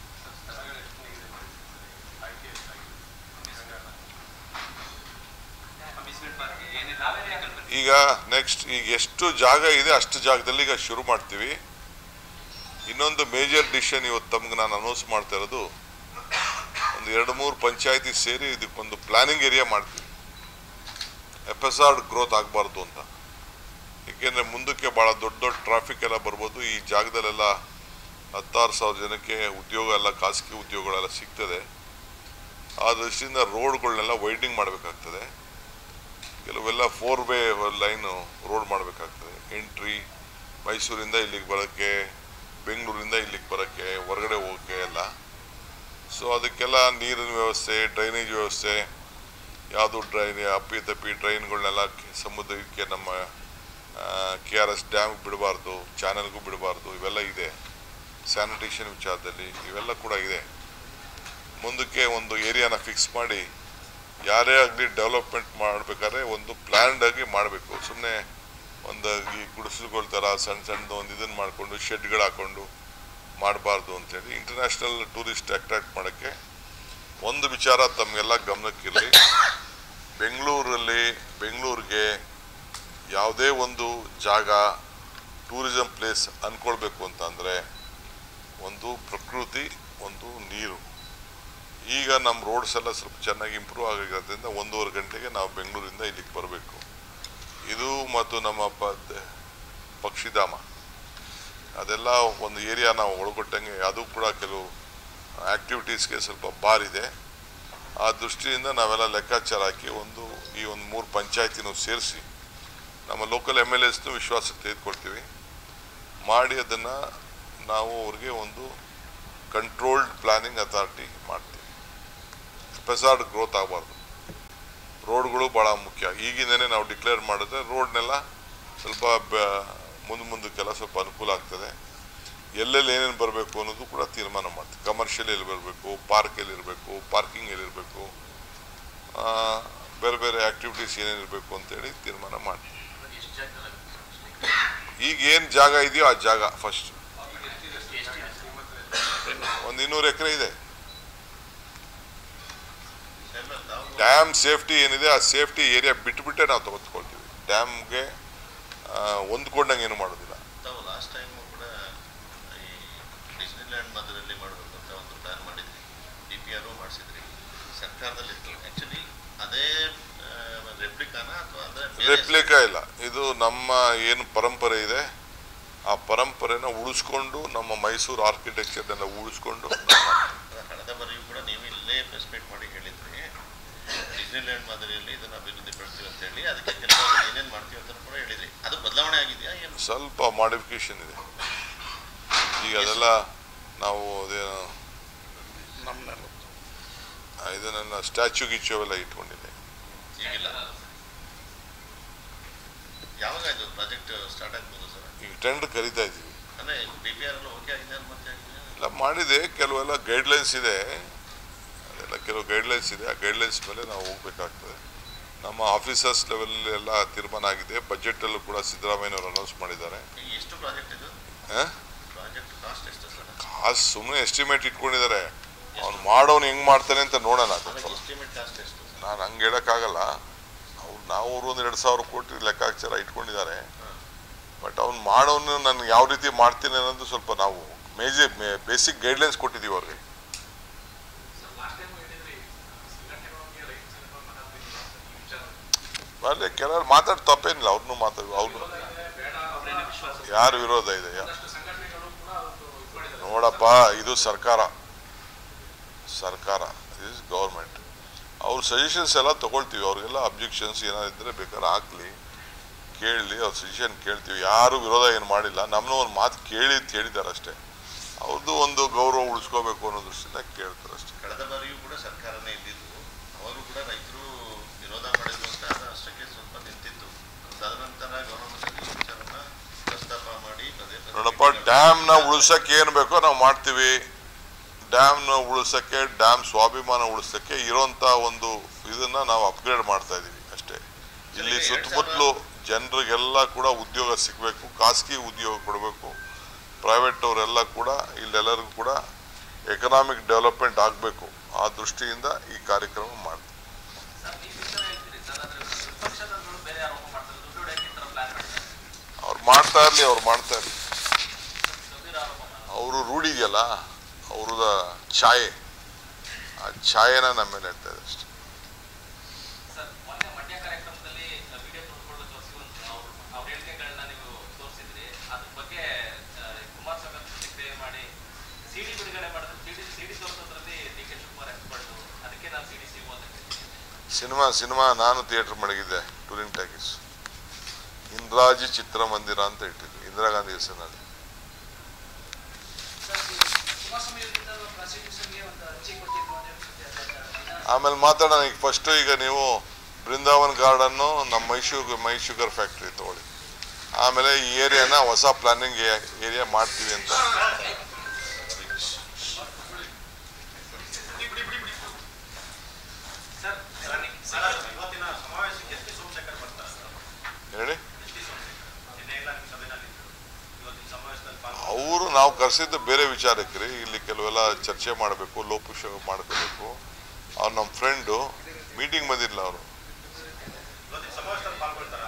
ಈಗ ನೆಕ್ಸ್ಟ್ ಈಗ ಎಷ್ಟು ಜಾಗ ಇದೆ ಅಷ್ಟು ಜಾಗದಲ್ಲಿ ಈಗ ಶುರು ಮಾಡ್ತೀವಿ ಇನ್ನೊಂದು ಮೇಜರ್ ಡಿಸಿಷನ್ ಇವತ್ತು ತಮ್ಗೆ ನಾನು ಅನೌನ್ಸ್ ಮಾಡ್ತಾ ಇರೋದು ಒಂದು ಎರಡು ಮೂರು ಪಂಚಾಯತಿ ಸೇರಿ ಇದಕ್ಕೊಂದು ಪ್ಲಾನಿಂಗ್ ಏರಿಯಾ ಮಾಡ್ತೀವಿ ಎಫ್ ಗ್ರೋತ್ ಆಗಬಾರ್ದು ಅಂತ ಏಕೆಂದರೆ ಮುಂದಕ್ಕೆ ಭಾಳ ದೊಡ್ಡ ದೊಡ್ಡ ಟ್ರಾಫಿಕ್ ಎಲ್ಲ ಬರ್ಬೋದು ಈ ಜಾಗದಲ್ಲೆಲ್ಲ ಹತ್ತಾರು ಸಾವಿರ ಜನಕ್ಕೆ ಉದ್ಯೋಗ ಎಲ್ಲ ಖಾಸಗಿ ಉದ್ಯೋಗಗಳೆಲ್ಲ ಸಿಗ್ತದೆ ಆ ದೃಷ್ಟಿಯಿಂದ ರೋಡ್ಗಳನ್ನೆಲ್ಲ ವೈಡಿಂಗ್ ಮಾಡಬೇಕಾಗ್ತದೆ ಕೆಲವೆಲ್ಲ ಫೋರ್ ವೇ ಲೈನು ರೋಡ್ ಮಾಡಬೇಕಾಗ್ತದೆ ಎಂಟ್ರಿ ಮೈಸೂರಿಂದ ಇಲ್ಲಿಗೆ ಬರೋಕ್ಕೆ ಬೆಂಗಳೂರಿಂದ ಇಲ್ಲಿಗೆ ಬರೋಕ್ಕೆ ಹೊರಗಡೆ ಹೋಗೋಕ್ಕೆ ಎಲ್ಲ ಸೊ ಅದಕ್ಕೆಲ್ಲ ನೀರಿನ ವ್ಯವಸ್ಥೆ ಡ್ರೈನೇಜ್ ವ್ಯವಸ್ಥೆ ಯಾವುದು ಡ್ರೈನ್ ಅಪ್ಪಿ ತಪ್ಪಿ ಡ್ರೈನ್ಗಳನ್ನೆಲ್ಲ ಸಮುದ್ರಕ್ಕೆ ನಮ್ಮ ಕೆ ಆರ್ ಎಸ್ ಡ್ಯಾಮ್ಗೆ ಬಿಡಬಾರ್ದು ಚಾನಲ್ಗೂ ಬಿಡಬಾರ್ದು ಇವೆಲ್ಲ ಇದೆ ಸ್ಯಾನಿಟೇಷನ್ ವಿಚಾರದಲ್ಲಿ ಇವೆಲ್ಲ ಕೂಡ ಇದೆ ಮುಂದಕ್ಕೆ ಒಂದು ಏರಿಯಾನ ಫಿಕ್ಸ್ ಮಾಡಿ ಯಾರೇ ಆಗಲಿ ಡೆವಲಪ್ಮೆಂಟ್ ಮಾಡಬೇಕಾದ್ರೆ ಒಂದು ಪ್ಲ್ಯಾನ್ಡ್ ಆಗಿ ಮಾಡಬೇಕು ಸುಮ್ಮನೆ ಒಂದು ಈ ಗುಡಿಸಲುಗಳ ಥರ ಸಣ್ಣ ಸಣ್ಣದು ಒಂದು ಇದನ್ನು ಮಾಡಿಕೊಂಡು ಶೆಡ್ಗಳು ಹಾಕೊಂಡು ಮಾಡಬಾರ್ದು ಅಂತೇಳಿ ಇಂಟರ್ನ್ಯಾಷನಲ್ ಟೂರಿಸ್ಟ್ ಅಟ್ರಾಕ್ಟ್ ಮಾಡೋಕ್ಕೆ ಒಂದು ವಿಚಾರ ತಮಗೆಲ್ಲ ಗಮನಕ್ಕಿರಲಿ ಬೆಂಗಳೂರಲ್ಲಿ ಬೆಂಗಳೂರಿಗೆ ಯಾವುದೇ ಒಂದು ಜಾಗ ಟೂರಿಸಂ ಪ್ಲೇಸ್ ಅಂದ್ಕೊಳ್ಬೇಕು ಅಂತಂದರೆ ಒಂದು ಪ್ರಕೃತಿ ಒಂದು ನೀರು ಈಗ ನಮ್ಮ ರೋಡ್ಸ್ ಎಲ್ಲ ಸ್ವಲ್ಪ ಚೆನ್ನಾಗಿ ಇಂಪ್ರೂವ್ ಆಗಿರೋದ್ರಿಂದ ಒಂದೂವರೆ ಗಂಟೆಗೆ ನಾವು ಬೆಂಗಳೂರಿಂದ ಇಲ್ಲಿಗೆ ಬರಬೇಕು ಇದು ಮತ್ತು ನಮ್ಮ ಪ ಪಕ್ಷಿಧಾಮ ಅದೆಲ್ಲ ಒಂದು ಏರಿಯಾ ನಾವು ಒಳಗೊಟ್ಟಂಗೆ ಅದು ಕೂಡ ಕೆಲವು ಆ್ಯಕ್ಟಿವಿಟೀಸ್ಗೆ ಸ್ವಲ್ಪ ಬಾರಿದೆ ಆ ದೃಷ್ಟಿಯಿಂದ ನಾವೆಲ್ಲ ಲೆಕ್ಕಾಚಾರ ಹಾಕಿ ಒಂದು ಈ ಒಂದು ಮೂರು ಪಂಚಾಯತಿನೂ ಸೇರಿಸಿ ನಮ್ಮ ಲೋಕಲ್ ಎಮ್ ಎಲ್ ಎಸ್ನು ವಿಶ್ವಾಸಕ್ಕೆ ತೆಗೆದುಕೊಳ್ತೀವಿ ಮಾಡಿ ಅದನ್ನು ನಾವು ಅವ್ರಿಗೆ ಒಂದು ಕಂಟ್ರೋಲ್ಡ್ ಪ್ಲಾನಿಂಗ್ ಅಥಾರಿಟಿ ಮಾಡ್ತೀವಿ ಪೆಸಾರ್ಡ್ ಗ್ರೋತ್ ಆಗಬಾರ್ದು ರೋಡ್ಗಳು ಭಾಳ ಮುಖ್ಯ ಈಗಿಂದನೇ ನಾವು ಡಿಕ್ಲೇರ್ ಮಾಡಿದ್ರೆ ರೋಡ್ನೆಲ್ಲ ಸ್ವಲ್ಪ ಬ- ಮುಂದೆ ಮುಂದಕ್ಕೆಲ್ಲ ಸ್ವಲ್ಪ ಅನುಕೂಲ ಆಗ್ತದೆ ಎಲ್ಲೆಲ್ಲಿ ಏನೇನು ಬರಬೇಕು ಅನ್ನೋದು ಕೂಡ ತೀರ್ಮಾನ ಮಾಡ್ತೀವಿ ಕಮರ್ಷಿಯಲ್ ಎಲ್ಲಿ ಬರಬೇಕು ಪಾರ್ಕ್ ಎಲ್ಲಿ ಇರಬೇಕು ಪಾರ್ಕಿಂಗ್ ಎಲ್ಲಿರಬೇಕು ಬೇರೆ ಬೇರೆ ಆ್ಯಕ್ಟಿವಿಟೀಸ್ ಏನೇನು ಇರಬೇಕು ಅಂತೇಳಿ ತೀರ್ಮಾನ ಮಾಡ್ತೀವಿ ಈಗ ಏನು ಜಾಗ ಇದೆಯೋ ಆ ಜಾಗ ಫಸ್ಟ್ ಒಂದು ಇನ್ನೂರು ಎಕರೆ ಇದೆ ಡ್ಯಾಮ್ ಸೇಫ್ಟಿ ಏನಿದೆ ಆ ಸೇಫ್ಟಿ ಏರಿಯಾ ಬಿಟ್ಬಿಟ್ಟೆ ನಾವು ತಗೊಳ್ತೀವಿ ಡ್ಯಾಮ್ಗೆ ಹೊಂದ್ಕೊಂಡಂಗೆ ಏನು ಮಾಡೋದಿಲ್ಲ ತಾವು ಲಾಸ್ಟ್ ಟೈಮು ಕೂಡ ಈ ಡಿಸ್ನಿಲ್ಯಾಂಡ್ ಮಧ್ಯದಲ್ಲಿ ಮಾಡಬೇಕು ಅಂತ ಒಂದು ಪ್ಲಾನ್ ಮಾಡಿದ್ರಿ ಡಿ ಪಿ ಆರು ಮಾಡಿಸಿದ್ರಿ ಸರ್ಕಾರದಲ್ಲಿ ಆ್ಯಕ್ಚುಲಿ ಅದೇ ರೆಪ್ಲಿಕಾನ ಅಥವಾ ಅದೇ ಬೇರೆ ರೆಪ್ಲಿಕಾ ಇಲ್ಲ ಇದು ನಮ್ಮ ಏನು ಪರಂಪರೆ ಇದೆ ಆ ಪರಂಪರೆನ ಉಳಿಸ್ಕೊಂಡು ನಮ್ಮ ಮೈಸೂರು ಆರ್ಕಿಟೆಕ್ಚರ್ನೆಲ್ಲ ಉಳಿಸ್ಕೊಂಡು ನಾವು ಮಾಡ್ತೀವಿ. ಕಳೆದ ಬಾರಿಯೂ ಕೂಡ ನೀವು ಇಲ್ಲೇ ಪ್ರೆಸ್ ಮೀಟ್ ಮಾಡಿ ಹೇಳಿದ್ರಿ ಡಿಸ್ನಿಲ್ಯಾಂಡ್ ಮಾದರಿಯಲ್ಲಿ ಇದನ್ನ ಅಭಿವೃದ್ಧಿ ಪಡಿಸ್ತೀವಿ ಅಂತ ಹೇಳಿ ಅದಕ್ಕೆ ಕೆಲವರು ಏನೇನು ಮಾಡ್ತೀವಿ ಅಂತ ಕೂಡ ಹೇಳಿದ್ರಿ ಅದು ಬದಲಾವಣೆ ಆಗಿದೆಯಾ ಏನು ಸ್ವಲ್ಪ ಮಾಡಿಫಿಕೇಶನ್ ಇದೆ ಈಗ ಅದೆಲ್ಲ ನಾವು ಅದೇನು ಆ, ಇದನ್ನೆಲ್ಲ ಸ್ಟ್ಯಾಚ್ಯೂ ಗಿಚ್ಚು ಅವೆಲ್ಲ ಇಟ್ಕೊಂಡಿದೆ ಈಗಿಲ್ಲ ಯಾವಾಗ ಇದು ಪ್ರಾಜೆಕ್ಟ್ ಸ್ಟಾರ್ಟ್ ಆಗ್ಬೋದು ಸರ್ ಈಗ ಟೆಂಡರ್ ಕರಿತಾ ಇದ್ದೀವಿ ಅಂದರೆ ಡಿ ಪಿ ಆರ್ ಎಲ್ಲ ಓಕೆ ಆಗಿದೆ ಅಂತ ಮತ್ತೆ ಆಗಿದೆ ಎಲ್ಲ ಮಾಡಿದೆ ಕೆಲವೆಲ್ಲ ಗೈಡ್ಲೈನ್ಸ್ ಇದೆ ಅದೆಲ್ಲ ಕೆಲವು ಗೈಡ್ಲೈನ್ಸ್ ಇದೆ ಆ ಗೈಡ್ಲೈನ್ಸ್ ಮೇಲೆ ನಾವು ಹೋಗ್ಬೇಕಾಗ್ತದೆ ನಮ್ಮ ಆಫೀಸರ್ಸ್ ಲೆವೆಲ್ ಎಲ್ಲ ತೀರ್ಮಾನ ಆಗಿದೆ ಬಜೆಟಲ್ಲೂ ಕೂಡ ಸಿದ್ದರಾಮಯ್ಯನವರು ಅನೌನ್ಸ್ ಮಾಡಿದ್ದಾರೆ ಈಗ ಎಷ್ಟು ಪ್ರಾಜೆಕ್ಟ್ ಇದು ಪ್ರಾಜೆಕ್ಟ್ ಕಾಸ್ಟ್ ಎಷ್ಟು ಸರ್ ಕಾಸು ಸುಮ್ಮನೆ ಎಸ್ಟಿಮೇಟ್ ಇಟ್ಕೊಂಡಿದ್ದಾರೆ ಅವ್ನು ಮಾಡೋನು ಹೆಂಗ್ ಮಾಡ್ತಾನೆ ಅಂತ ನೋಡೋಣ ಅದು ಅದಕ್ಕೆ ಸ್ವಲ್ಪ. ಎಸ್ಟಿಮೇಟ್ ಕಾಸ್ಟ್ ಎಷ್ಟು ಸರ್ ನಾನು ಹಂಗೆ ಹೇಳೋಕ್ಕಾಗಲ್ಲ ಅವ್ರು ನಾವು ಅವರು ಒಂದು ಎರಡು ಸಾವಿರ ಕೋಟಿ ಲೆಕ್ಕಾಚಾರ ಇಟ್ಕೊಂಡಿದ್ದಾರೆ ಬಟ್ ಅವ್ನು ಮಾಡೋನು ನಾನು ಯಾವ ರೀತಿ ಮಾಡ್ತೀನಿ ಅನ್ನೋದು ಸ್ವಲ್ಪ ನಾವು ಮೇಜರ್ ಬೇಸಿಕ್ ಗೈಡ್ಲೈನ್ಸ್ ಕೊಟ್ಟಿದ್ದೀವಿ ಅವ್ರಿಗೆ ಅಲ್ಲೇ ಕೆಲವರು ಮಾತಾಡಿ ತಪ್ಪೇನಿಲ್ಲ ಅವ್ರನ್ನೂ ಮಾತಾಡಿ ಅವ್ರನ್ನು ಯಾರು ವಿರೋಧ ಇದೆ ಯಾ- ನೋಡಪ್ಪ ಇದು ಸರ್ಕಾರ ಸರ್ಕಾರ ಇಸ್ ಗೌರ್ಮೆಂಟ್ ಅವ್ರ ಸಜೆಷನ್ಸ್ ಎಲ್ಲ ತಗೊಳ್ತೀವಿ ಅವ್ರಿಗೆಲ್ಲ ಅಬ್ಜೆಕ್ಷನ್ಸ್ ಏನಾದಿದ್ರೆ ಬೇಕಾದ್ರೆ ಹಾಕ್ಲಿ ಕೇಳಲಿ ಅವ್ರ ಸಜೆಷನ್ ಕೇಳ್ತೀವಿ ಯಾರು ವಿರೋಧ ಏನು ಮಾಡಿಲ್ಲ ನಮ್ಮನ್ನ ಒಂದು ಮಾತು ಕೇಳಿ ಅಂತ ಹೇಳಿದ್ದಾರೆ ಅಷ್ಟೇ ಅವ್ರದ್ದು ಒಂದು ಗೌರವ ಉಳಿಸ್ಕೋಬೇಕು ಅನ್ನೋ ದೃಷ್ಟಿಯಿಂದ ಕೇಳ್ತಾರೆ ಅಷ್ಟೇ ಕಳೆದ ಬಾರಿಯೂ ಕೂಡ ಸರ್ಕಾರನೇ ಇದ್ದಿದ್ದು ಅವರು ಕೂಡ ರೈತರು ವಿರೋಧ ಮಾಡಿದ್ರು ಅಂತ ಅದು ಅಷ್ಟಕ್ಕೆ ಸ್ವಲ್ಪ ನಿಂತಿತ್ತು ತದನಂತರ ಗೌರ್ಮೆಂಟ್ ಈ ವಿಚಾರನ ಪ್ರಸ್ತಾಪ ಮಾಡಿ ಪದೇ ಪದೇ ನೋಡಪ್ಪ ಡ್ಯಾಮ್ನ ಉಳಿಸಕ್ಕೆ ಏನು ಬೇಕೋ ನಾವು ಮಾಡ್ತೀವಿ ಡ್ಯಾಮ್ನ ಉಳಿಸಕ್ಕೆ ಡ್ಯಾಮ್ ಸ್ವಾಭಿಮಾನ ಉಳಿಸಕ್ಕೆ ಇರೋಂಥ ಒಂದು ಇದನ್ನ ನಾವು ಅಪ್ಗ್ರೇಡ್ ಮಾಡ್ತಾ ಇದೀವಿ ಅಷ್ಟೇ ಇಲ್ಲಿ ಸುತ್ತಮುತ್ತಲು ಜನರಿಗೆಲ್ಲ ಕೂಡ ಉದ್ಯೋಗ ಸಿಗಬೇಕು ಖಾಸಗಿ ಉದ್ಯೋಗ ಕೊಡಬೇಕು ಪ್ರೈವೇಟ್ ಅವರೆಲ್ಲ ಕೂಡ ಇಲ್ಲೆಲ್ಲರಿಗೂ ಕೂಡ ಎಕನಾಮಿಕ್ ಡೆವಲಪ್ಮೆಂಟ್ ಆಗಬೇಕು ಆ ದೃಷ್ಟಿಯಿಂದ ಈ ಕಾರ್ಯಕ್ರಮ ಮಾಡ್ತೀವಿ ಅವ್ರು ಮಾಡ್ತಾ ಇರಲಿ ಅವ್ರು ಮಾಡ್ತಾ ಇರಲಿ ಅವರು ರೂಢಿ ಇದೆಯಲ್ಲ ಅವ್ರದ ಛಾಯೆ ಆ ಛಾಯೆನ ನಮ್ಮ ಮೇಲೆ ಇಡ್ತಾ ಇದೆ ಅಷ್ಟೇ ಸರ್ ಮೊನ್ನೆ ಮಂಡ್ಯ ಕಾರ್ಯಕ್ರಮದಲ್ಲಿ ವಿಡಿಯೋ ತೋರಿಸ್ಕೊಳ್ಳೋ ತೋರಿಸಿ ಒಂದು ಅವ್ರ ಅವ್ರ ಹೇಳಿಕೆಗಳನ್ನ ನೀವು ತೋರಿಸಿದ್ರಿ ಅದ್ರ ಬಗ್ಗೆ ಆ, ಕುಮಾರಸ್ವಾಮಿ ಅವರು ಪ್ರತಿಕ್ರಿಯೆ ಮಾಡಿ ಸಿಡಿ ಬಿಡುಗಡೆ ಮಾಡಿದ್ರೆ ಸಿಡಿ ಸಿಡಿ ತೋರಿಸೋದ್ರಲ್ಲಿ ಡಿ ಕೆ ಶಿವಕುಮಾರ್ ಎಕ್ಸ್ಪರ್ಟ್ ಅದಕ್ಕೆ ನಾವು ಸಿಡಿ ಸಿಗೋದಕ್ಕೆ ಸಿನಿಮಾ ಸಿನಿಮಾ ನಾನು ಥಿಯೇಟರ್ ಮಡಗಿದ್ದೆ ಟೂರಿಂಗ್ ಟ್ಯಾಕೀಸ್ ಇಂದ್ರಾಜಿ ಚಿತ್ರಮಂದಿರ ಅಂತ ಇಟ್ಟಿದ್ದೆ ಇಂದಿರಾ ಗಾಂಧಿ ಹೆಸರಿನಲ್ಲಿ ಕುಮಾರಸ್ವಾಮಿ ವಿರುದ್ಧ ಪ್ರಾಸಿಕ್ಯೂಷನ್ಗೆ ಒಂದು ಅರ್ಜಿ ಕೊಟ್ಟಿದ್ರು ಅಂತ ಹೇಳ್ತಿದ್ದೆ ಆಮೇಲೆ ಮಾತಾಡೋಣ ಈಗ ಫಸ್ಟ್ ಈಗ ನೀವು ಬೃಂದಾವನ್ ಗಾರ್ಡನ್ನು ನಮ್ಮ ಮೈಸೂರು ಮೈ ಶುಗರ್ ಫ್ಯಾಕ್ಟ್ರಿ ತಗೊಳ್ಳಿ ಆಮೇಲೆ ಈ ಏರಿಯಾನ ಹೊಸ ಪ್ಲಾನಿಂಗ್ ಏರಿಯಾ ಮಾಡ್ತೀವಿ ಅಂತ ಸರ್ ಸರ್ ಇವತ್ತಿನ ಸಮಾವೇಶಕ್ಕೆ ಎಸ್ ಪಿ ಸೋಮಶೇಖರ್ ಬರ್ತಾರೆ ಹೇಳಿ ಎಸ್ ಪಿ ಸೋಮಶೇಖರ್ ನಿನ್ನೆ ಎಲ್ಲ ನಿಮ್ಮ ಸಭೆಯಲ್ಲಿ ಇವತ್ತಿನ ಸಮಾವೇಶದಲ್ಲಿ ಪಾಲ್ಗೊಂಡು ಅವರು ನಾವು ಕರೆಸಿದ್ದು ಬೇರೆ ವಿಚಾರಕ್ಕೆ ರೀ ಇಲ್ಲಿ ಕೆಲವೆಲ್ಲ ಚರ್ಚೆ ಮಾಡಬೇಕು ಲೋಪುಷ ಮಾಡ್ಕೋಬೇಕು ಅವ್ರು ನಮ್ಮ ಫ್ರೆಂಡು ಮೀಟಿಂಗ್ ಬಂದಿರಲಿಲ್ಲ ಅವರು ಇವತ್ತಿನ ಸಮಾವೇಶದಲ್ಲಿ ಪಾಲ್ಗೊಳ್ತಾರ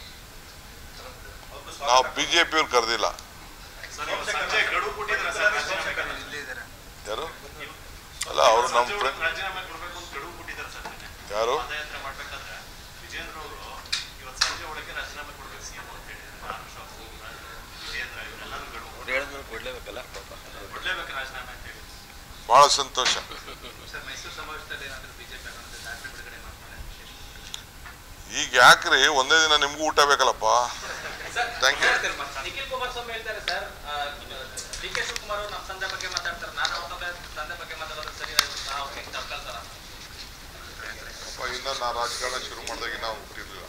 ನಾವು ಬಿ ಜೆ ಪಿಯವ್ರು ಕರೆದಿಲ್ಲ ಸಂಜೆ ಗಡುವು ಕೊಟ್ಟಿದ್ದಾರೆ ಸರ್ ಸೋಮಶೇಖರ್ ಯಾರು ಅಲ್ಲ ಅವರು ನಮ್ಮ ಫ್ರೆಂಡ್ ರಾಜೀನಾಮೆ ಕೊಡಬೇಕು ಅಂತ ಗಡುವು ಕೊಟ್ಟಿದ್ದಾರೆ ಸರ್ ನಿನ್ನೆ ಯಾರು ಪಾದಯಾತ್ರೆ ಮಾಡ್ಬೇಕಾದ್ರೆ ವಿಜೇಂದ್ರ ಅವರು ಇವತ್ತು ಸಂಜೆ ಒಳಗೆ ರಾಜೀನಾಮೆ ಕೊಡ್ಬೇಕು ಸಿಎಂ ಅಂತ ಹೇಳಿದ್ದಾರೆ ನಾನು ಅಶೋಕ್ ವಿಜೇಂದ್ರ ಇವರೆಲ್ಲರೂ ಗಡುವು ಕೊಡ್ಲೇಬೇಕಲ್ಲ ಕೊಡ್ಲೇಬೇಕು ರಾಜೀನಾಮೆ ಅಂತ ಹೇಳಿ ಬಹಳ ಸಂತೋಷ ಸರ್ ಮೈಸೂರು ಸಮಾವೇಶದಲ್ಲಿ ಏನಾದರೂ ಬಿಜೆಪಿ ಅನ್ನೋದು ದಾಖಲೆ ಬಿಡುಗಡೆ ಮಾಡ್ತಾರೆ ಈಗ ಯಾಕ್ರಿ ಒಂದೇ ದಿನ ನಿಮ್ಗೂ ಊಟ ಬೇಕಲ್ಲಪ್ಪ ಥ್ಯಾಂಕ್ ಯು ನಿಖಿಲ್ ಕುಮಾರಸ್ವಾಮಿ ಹೇಳ್ತಾರೆ ಸರ್ ಡಿ ಕೆ ಶಿವಕುಮಾರ್ ಅವರು ನಮ್ಮ ತಂದೆ ಬಗ್ಗೆ ಮಾತಾಡ್ತಾರೆ ನಾನು ಅವ್ರ ತಂದೆ ತಂದೆ ಬಗ್ಗೆ ಮಾತಾಡೋದು ಸರಿ ನಾವು ಹೆಂಗೆ ತಪ್ಕೊಳ್ತಾರ ಇನ್ನ ನಾ ರಾಜಕಾರಣ ಶುರು ಮಾಡಿದಾಗ ನಾವು ಹುಟ್ಟಿರ್ಲಿಲ್ಲ